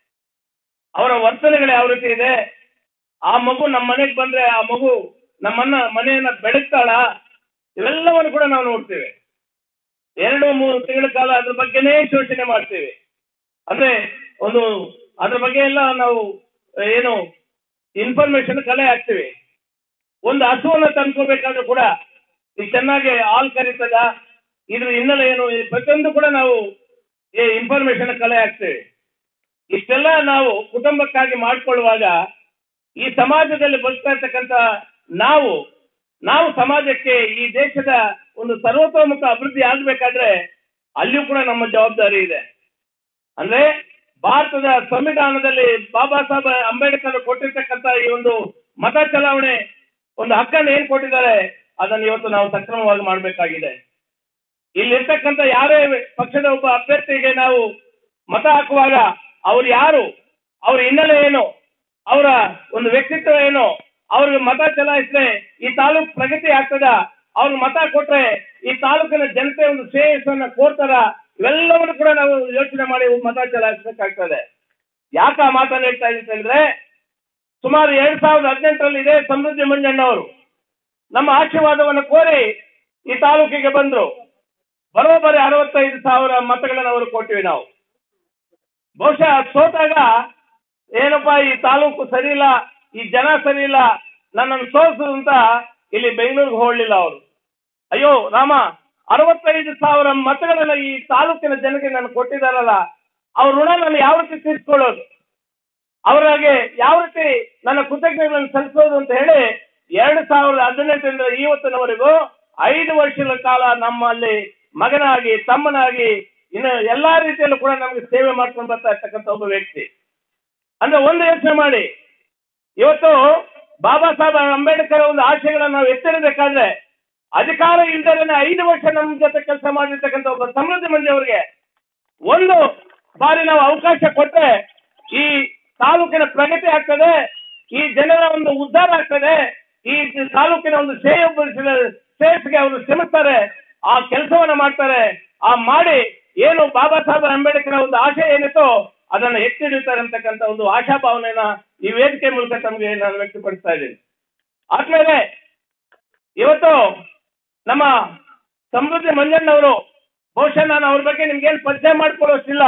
Speaker 5: ಅವರ ವರ್ತನೆಗಳು ಯಾವ ರೀತಿ ಇದೆ ಆ ಮಗು ನಮ್ಮ ಮನೆಗೆ ಬಂದ್ರೆ ಆ ಮಗು ನಮ್ಮನ್ನ ಮನೆಯನ್ನ ಬೆಳಗ್ತಾಳ ಇವೆಲ್ಲವನ್ನು ಕೂಡ ನಾವು ನೋಡ್ತೇವೆ ಎರಡು ಮೂರು ತಿಂಗಳ ಕಾಲ ಅದ್ರ ಬಗ್ಗೆನೇ ಶೋಷಣೆ ಮಾಡ್ತೇವೆ ಅಂದ್ರೆ ಒಂದು ಅದ್ರ ಬಗ್ಗೆ ಎಲ್ಲ ನಾವು ಏನು ಇನ್ಫಾರ್ಮೇಶನ್ ಕಲೆ ಹಾಕ್ತಿವಿ ಒಂದು ಹಸುವನ್ನ ತಂದ್ಕೋಬೇಕಾದ್ರೂ ಕೂಡ ಇದು ಚೆನ್ನಾಗಿ ಹಾಲ್ ಕರೀತದ ಇದ್ರ ಹಿನ್ನೆಲೆ ಏನು ಈ ಪ್ರತಿಯೊಂದು ಕೂಡ ನಾವು ಈ ಇನ್ಫಾರ್ಮೇಶನ್ ಕಲೆ ಹಾಕ್ತೇವೆ ಇಷ್ಟೆಲ್ಲ ನಾವು ಕುಟುಂಬಕ್ಕಾಗಿ ಮಾಡ್ಕೊಳ್ಳುವಾಗ ಈ ಸಮಾಜದಲ್ಲಿ ಬದುಕ್ತಾ ಇರ್ತಕ್ಕಂಥ ನಾವು ನಾವು ಸಮಾಜಕ್ಕೆ ಈ ದೇಶದ ಒಂದು ಸರ್ವತೋಮುಖ ಅಭಿವೃದ್ಧಿ ಆಗ್ಬೇಕಾದ್ರೆ ಅಲ್ಲಿಯೂ ಕೂಡ ನಮ್ಮ ಜವಾಬ್ದಾರಿ ಇದೆ ಅಂದ್ರೆ ಭಾರತದ ಸಂವಿಧಾನದಲ್ಲಿ ಬಾಬಾ ಸಾಹೇಬ್ ಅಂಬೇಡ್ಕರ್ ಕೊಟ್ಟಿರ್ತಕ್ಕಂಥ ಈ ಒಂದು ಮತ ಚಲಾವಣೆ ಒಂದು ಹಕ್ಕನ್ನು ಏನ್ ಕೊಟ್ಟಿದ್ದಾರೆ ಅದನ್ನು ಇವತ್ತು ನಾವು ಸಕ್ರಮವಾಗಿ ಮಾಡಬೇಕಾಗಿದೆ ಇಲ್ಲಿರ್ತಕ್ಕಂಥ ಯಾರೇ ಪಕ್ಷದ ಒಬ್ಬ ಅಭ್ಯರ್ಥಿಗೆ ನಾವು ಮತ ಹಾಕುವಾಗ ಅವ್ರು ಯಾರು ಅವ್ರ ಹಿನ್ನೆಲೆ ಏನು ಅವರ ಒಂದು ವ್ಯಕ್ತಿತ್ವ ಏನು ಅವ್ರಿಗೆ ಮತ ಚಲಾಯಿಸಿದ್ರೆ ಈ ತಾಲೂಕು ಪ್ರಗತಿ ಆಗ್ತದ ಅವ್ರಿಗೆ ಮತ ಕೊಟ್ರೆ ಈ ತಾಲೂಕಿನ ಜನತೆ ಒಂದು ಶ್ರೇಯಸ್ಸನ್ನ ಕೋರ್ತಾರ ಇವೆಲ್ಲವನ್ನು ಕೂಡ ನಾವು ಯೋಚನೆ ಮಾಡಿ ಮತ ಚಲಾಯಿಸಬೇಕಾಗ್ತದೆ ಯಾಕ ಆ ಮಾತನ್ನ ಹೇಳ್ತಾ ಇದ್ದೀನಿ ಅಂತ ಹೇಳಿದ್ರೆ ಸುಮಾರು ಎರಡ್ ಸಾವಿರದ ಹದಿನೆಂಟರಲ್ಲಿ ಇದೇ ಸಮೃದ್ಧಿ ಮಂಜಣ್ಣ ಅವರು ನಮ್ಮ ಆಶೀರ್ವಾದವನ್ನು ಕೋರಿ ಈ ತಾಲೂಕಿಗೆ ಬಂದ್ರು ಬರೋಬ್ಬರಿ ಅರವತ್ತೈದು ಸಾವಿರ ಮತಗಳನ್ನು ಅವರು ಕೊಟ್ಟಿವಿ ನಾವು ಬಹುಶಃ ಸೋತಾಗ ಏನಪ್ಪಾ ಈ ತಾಲೂಕು ಸರಿ ಇಲ್ಲ ಈ ಜನ ಸರಿ ಇಲ್ಲ ನನ್ನನ್ನು ಸೋಲ್ಸು ಅಂತ ಇಲ್ಲಿ ಬೆಂಗಳೂರಿಗೆ ಹೋಗ್ಲಿಲ್ಲ ಅವರು ಅಯ್ಯೋ ರಾಮ ಅರವತ್ತೈದು ಸಾವಿರ ಮತಗಳನ್ನ ಈ ತಾಲೂಕಿನ ಜನಕ್ಕೆ ನಾನು ಕೊಟ್ಟಿದ್ದಾರಲ್ಲ ಅವ್ರ ಋಣ ನಾನು ಯಾವ ರೀತಿ ತೀರ್ಸ್ಕೊಳ್ಳೋದು ಅವರಿಗೆ ಯಾವ ರೀತಿ ನನ್ನ ಕೃತಜ್ಞತೆಗಳನ್ನು ಸಲ್ಲಿಸೋದು ಅಂತ ಹೇಳಿ ಎರಡು ಸಾವಿರದ ಹದಿನೆಂಟರಿಂದ ಇವತ್ತಿನವರೆಗೂ ಐದು ವರ್ಷಗಳ ಕಾಲ ನಮ್ಮಲ್ಲಿ ಮಗನಾಗಿ ತಮ್ಮನಾಗಿ ಇನ್ನು ಎಲ್ಲಾ ರೀತಿಯಲ್ಲೂ ಕೂಡ ನಮಗೆ ಸೇವೆ ಮಾಡ್ಕೊಂಡು ಬರ್ತಾ ಇರ್ತಕ್ಕಂಥ ಒಬ್ಬ ವ್ಯಕ್ತಿ ಅಂದ್ರೆ ಒಂದು ಯೋಚನೆ ಮಾಡಿ ಇವತ್ತು ಬಾಬಾ ಸಾಹೇಬ್ ಅಂಬೇಡ್ಕರ್ ಒಂದು ಆಶಯಗಳನ್ನು ನಾವು ಎತ್ತಿರಬೇಕಾದ್ರೆ ಅಧಿಕಾರ ಇಲ್ದಲೇ ಐದು ವರ್ಷ ನಮ್ಮ ಜೊತೆ ಕೆಲಸ ಮಾಡಿರ್ತಕ್ಕಂಥ ಒಬ್ಬ ಸಮೃದ್ಧಿ ಮಂದಿ ಅವರಿಗೆ ಒಂದು ಬಾರಿ ನಾವು ಅವಕಾಶ ಕೊಟ್ಟರೆ ಈ ತಾಲೂಕಿನ ಪ್ರಗತಿ ಆಗ್ತದೆ ಈ ಜನರ ಒಂದು ಉದ್ಧಾರ ಆಗ್ತದೆ ಈ ತಾಲೂಕಿನ ಒಂದು ಶ್ರೇಯೋಭಿವೃದ್ಧಿ ಶ್ರೇಯಸ್ಸಿಗೆ ಅವರು ಶ್ರಮಿಸ್ತಾರೆ ಆ ಕೆಲಸವನ್ನ ಮಾಡ್ತಾರೆ ಆ ಮಾಡಿ ಏನು ಬಾಬಾ ಸಾಹೇಬ್ ಅಂಬೇಡ್ಕರ್ ಒಂದು ಆಶಯ ಏನಿತ್ತು ಅದನ್ನ ಎತ್ತಿ ಹಿಡಿತಾರೆ ಅಂತಕ್ಕಂಥ ಒಂದು ಆಶಾಭಾವನೆಯನ್ನ ಈ ವೇದಿಕೆ ಮೂಲಕ ತಮಗೆ ನಾನು ವ್ಯಕ್ತಪಡಿಸ್ತಾ ಇದ್ದೀನಿ ಆದ್ಮೇಲೆ ಇವತ್ತು ನಮ್ಮ ಸಮೃದ್ಧಿ ಮಂಜಣ್ಣವರು ಬಹುಶಃ ನಾನು ಅವ್ರ ಬಗ್ಗೆ ನಿಮ್ಗೇನು ಪರಿಚಯ ಮಾಡ್ಕೊಳ್ಳೋಷ್ಟಿಲ್ಲ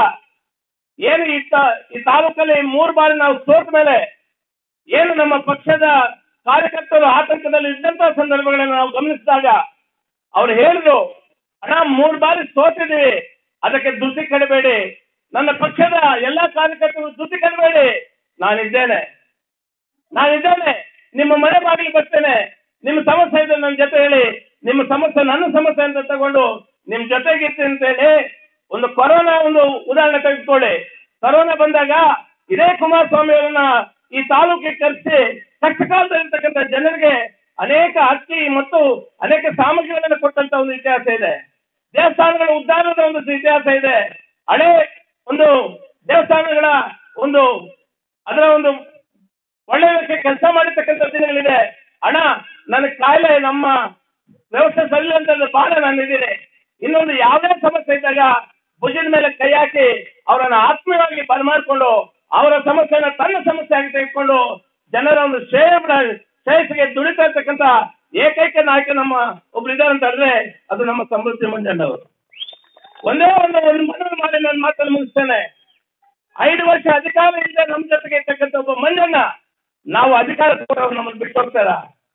Speaker 5: ಏನು ಈ ತಾ- ಈ ತಾಲೂಕಲ್ಲಿ ಮೂರು ಬಾರಿ ನಾವು ಸೋತ ಮೇಲೆ ಏನು ನಮ್ಮ ಪಕ್ಷದ ಕಾರ್ಯಕರ್ತರು ಆತಂಕದಲ್ಲಿ ಇದ್ದಂತಹ ಸಂದರ್ಭಗಳನ್ನು ನಾವು ಗಮನಿಸಿದಾಗ ಅವ್ರು ಹೇಳಿದ್ರು ಅಣ್ಣ ಮೂರು ಬಾರಿ ಸೋತಿದ್ದೀವಿ ಅದಕ್ಕೆ ದುಡ್ಡಿ ಕಡಬೇಡಿ ನನ್ನ ಪಕ್ಷದ ಎಲ್ಲಾ ಕಾರ್ಯಕರ್ತರು ದುಡ್ಡಿ ಕಡಬೇಡಿ ನಾನಿದ್ದೇನೆ ನಾನಿದ್ದೇನೆ ನಿಮ್ಮ ಮನೆ ಬಾಗಿಲು ಬರ್ತೇನೆ ನಿಮ್ಮ ಸಮಸ್ಯೆ ಇದೆ ನನ್ನ ಜೊತೆ ಹೇಳಿ ನಿಮ್ಮ ಸಮಸ್ಯೆ ನನ್ನ ಸಮಸ್ಯೆ ಅಂತ ತಗೊಂಡು ನಿಮ್ ಜೊತೆಗಿರ್ತೀನಿ ಅಂತ ಹೇಳಿ ಒಂದು ಕೊರೋನಾ ಒಂದು ಉದಾಹರಣೆ ತೆಗೆದುಕೊಳ್ಳಿ ಕೊರೋನಾ ಬಂದಾಗ ಇದೇ ಕುಮಾರಸ್ವಾಮಿ ಅವರನ್ನ ಈ ತಾಲೂಕಿಗೆ ಕರೆಸಿ ಕಷ್ಟಕಾಲದಲ್ಲಿರ್ತಕ್ಕಂಥ ಜನರಿಗೆ ಅನೇಕ ಅಕ್ಕಿ ಮತ್ತು ಅನೇಕ ಸಾಮಗ್ರಿಗಳನ್ನು ಕೊಟ್ಟಂತ ಒಂದು ಇತಿಹಾಸ ಇದೆ ದೇವಸ್ಥಾನಗಳ ಉದ್ಧಾರದ ಒಂದು ಇತಿಹಾಸ ಇದೆ ಹಳೆ ಒಂದು ದೇವಸ್ಥಾನಗಳ ಒಂದು ಅದರ ಒಂದು ಒಳ್ಳೆಯದಕ್ಕೆ ಕೆಲಸ ಮಾಡಿರ್ತಕ್ಕಂಥ ದಿನಗಳಿದೆ ಹಣ ನನ್ನ ಕಾಯಿಲೆ ನಮ್ಮ ವ್ಯವಸ್ಥೆ ಸರಿ ಅಂತ ಬಹಳ ನಾನು ಇದ್ದೀನಿ ಇನ್ನೊಂದು ಯಾವುದೇ ಸಮಸ್ಯೆ ಇದ್ದಾಗ ಭುಜದ ಮೇಲೆ ಕೈ ಹಾಕಿ ಅವರನ್ನ ಆತ್ಮೀಯವಾಗಿ ಬರಮಾಡ್ಕೊಂಡು ಅವರ ಸಮಸ್ಯೆನ ತನ್ನ ಸಮಸ್ಯೆ ಆಗಿ ತೆಗೆದುಕೊಂಡು ಜನರ ಒಂದು ಶ್ರೇಯ ಶ್ರೇಯಸ್ಸಿಗೆ ದುಡಿತಾ ಇರ್ತಕ್ಕಂಥ ಏಕೈಕ ನಾಯಕ ನಮ್ಮ ಒಬ್ರು ಇದ್ದಾರೆ ಅಂತ ಹೇಳಿದ್ರೆ ಅದು ನಮ್ಮ ಸಮೃದ್ಧಿ ಮಂಜಣ್ಣವರು ಒಂದೇ ಒಂದು ಒಂದು ಮನವಿ ಮಾಡಿ ನಾನು ಮಾತನ್ನು ಮುಗಿಸ್ತೇನೆ ಐದು ವರ್ಷ ಅಧಿಕಾರ ಇಲ್ಲದೆ ನಮ್ಮ ಜೊತೆಗೆ ಇರ್ತಕ್ಕಂಥ ಒಬ್ಬ ಮಂಜಣ್ಣ ನಾವು ಅಧಿಕಾರ ಕೊಟ್ಟವ್ರು ನಮ್ಮನ್ನು ಬಿಟ್ಟು ಹೋಗ್ತಾರ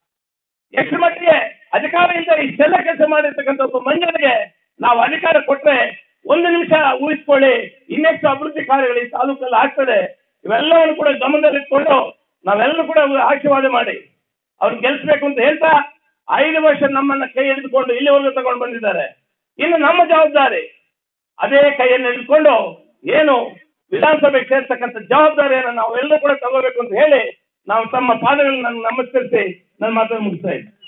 Speaker 5: ಎಷ್ಟು ಮಟ್ಟಿಗೆ ಅಧಿಕಾರ ಇಲ್ಲದೆ ಇಷ್ಟೆಲ್ಲ ಕೆಲಸ ಮಾಡಿರ್ತಕ್ಕಂಥ ಒಬ್ಬ ಮಂಜನಿಗೆ ನಾವು ಅಧಿಕಾರ ಕೊಟ್ರೆ ಒಂದು ನಿಮಿಷ ಊಹಿಸ್ಕೊಳ್ಳಿ ಇನ್ನೆಷ್ಟು ಅಭಿವೃದ್ಧಿ ಕಾರ್ಯಗಳು ಈ ತಾಲೂಕಲ್ಲಿ ಆಗ್ತದೆ ಇವೆಲ್ಲವನ್ನು ಕೂಡ ಗಮನದಲ್ಲಿಟ್ಕೊಂಡು ನಾವೆಲ್ಲರೂ ಕೂಡ ಆಶೀರ್ವಾದ ಮಾಡಿ ಅವ್ರನ್ನ ಗೆಲ್ಲಿಸ್ಬೇಕು ಅಂತ ಹೇಳ್ತಾ ಐದು ವರ್ಷ ನಮ್ಮನ್ನ ಕೈ ಹಿಡಿದುಕೊಂಡು ಇಲ್ಲಿವರೆಗೂ ತಗೊಂಡು ಬಂದಿದ್ದಾರೆ ಇನ್ನು ನಮ್ಮ ಜವಾಬ್ದಾರಿ ಅದೇ ಕೈಯನ್ನು ಹಿಡಿದುಕೊಂಡು ಏನು ವಿಧಾನಸಭೆಗೆ ಸೇರ್ತಕ್ಕಂಥ ಜವಾಬ್ದಾರಿಯನ್ನು ನಾವೆಲ್ಲರೂ ಕೂಡ ತಗೋಬೇಕು ಅಂತ ಹೇಳಿ ನಾವು ತಮ್ಮ ಪಾದಗಳನ್ನು ನಮಸ್ಕರಿಸಿ ನನ್ನ ಮಾತನ್ನು ಮುಗಿಸ್ತಾ ಇದ್ದೀನಿ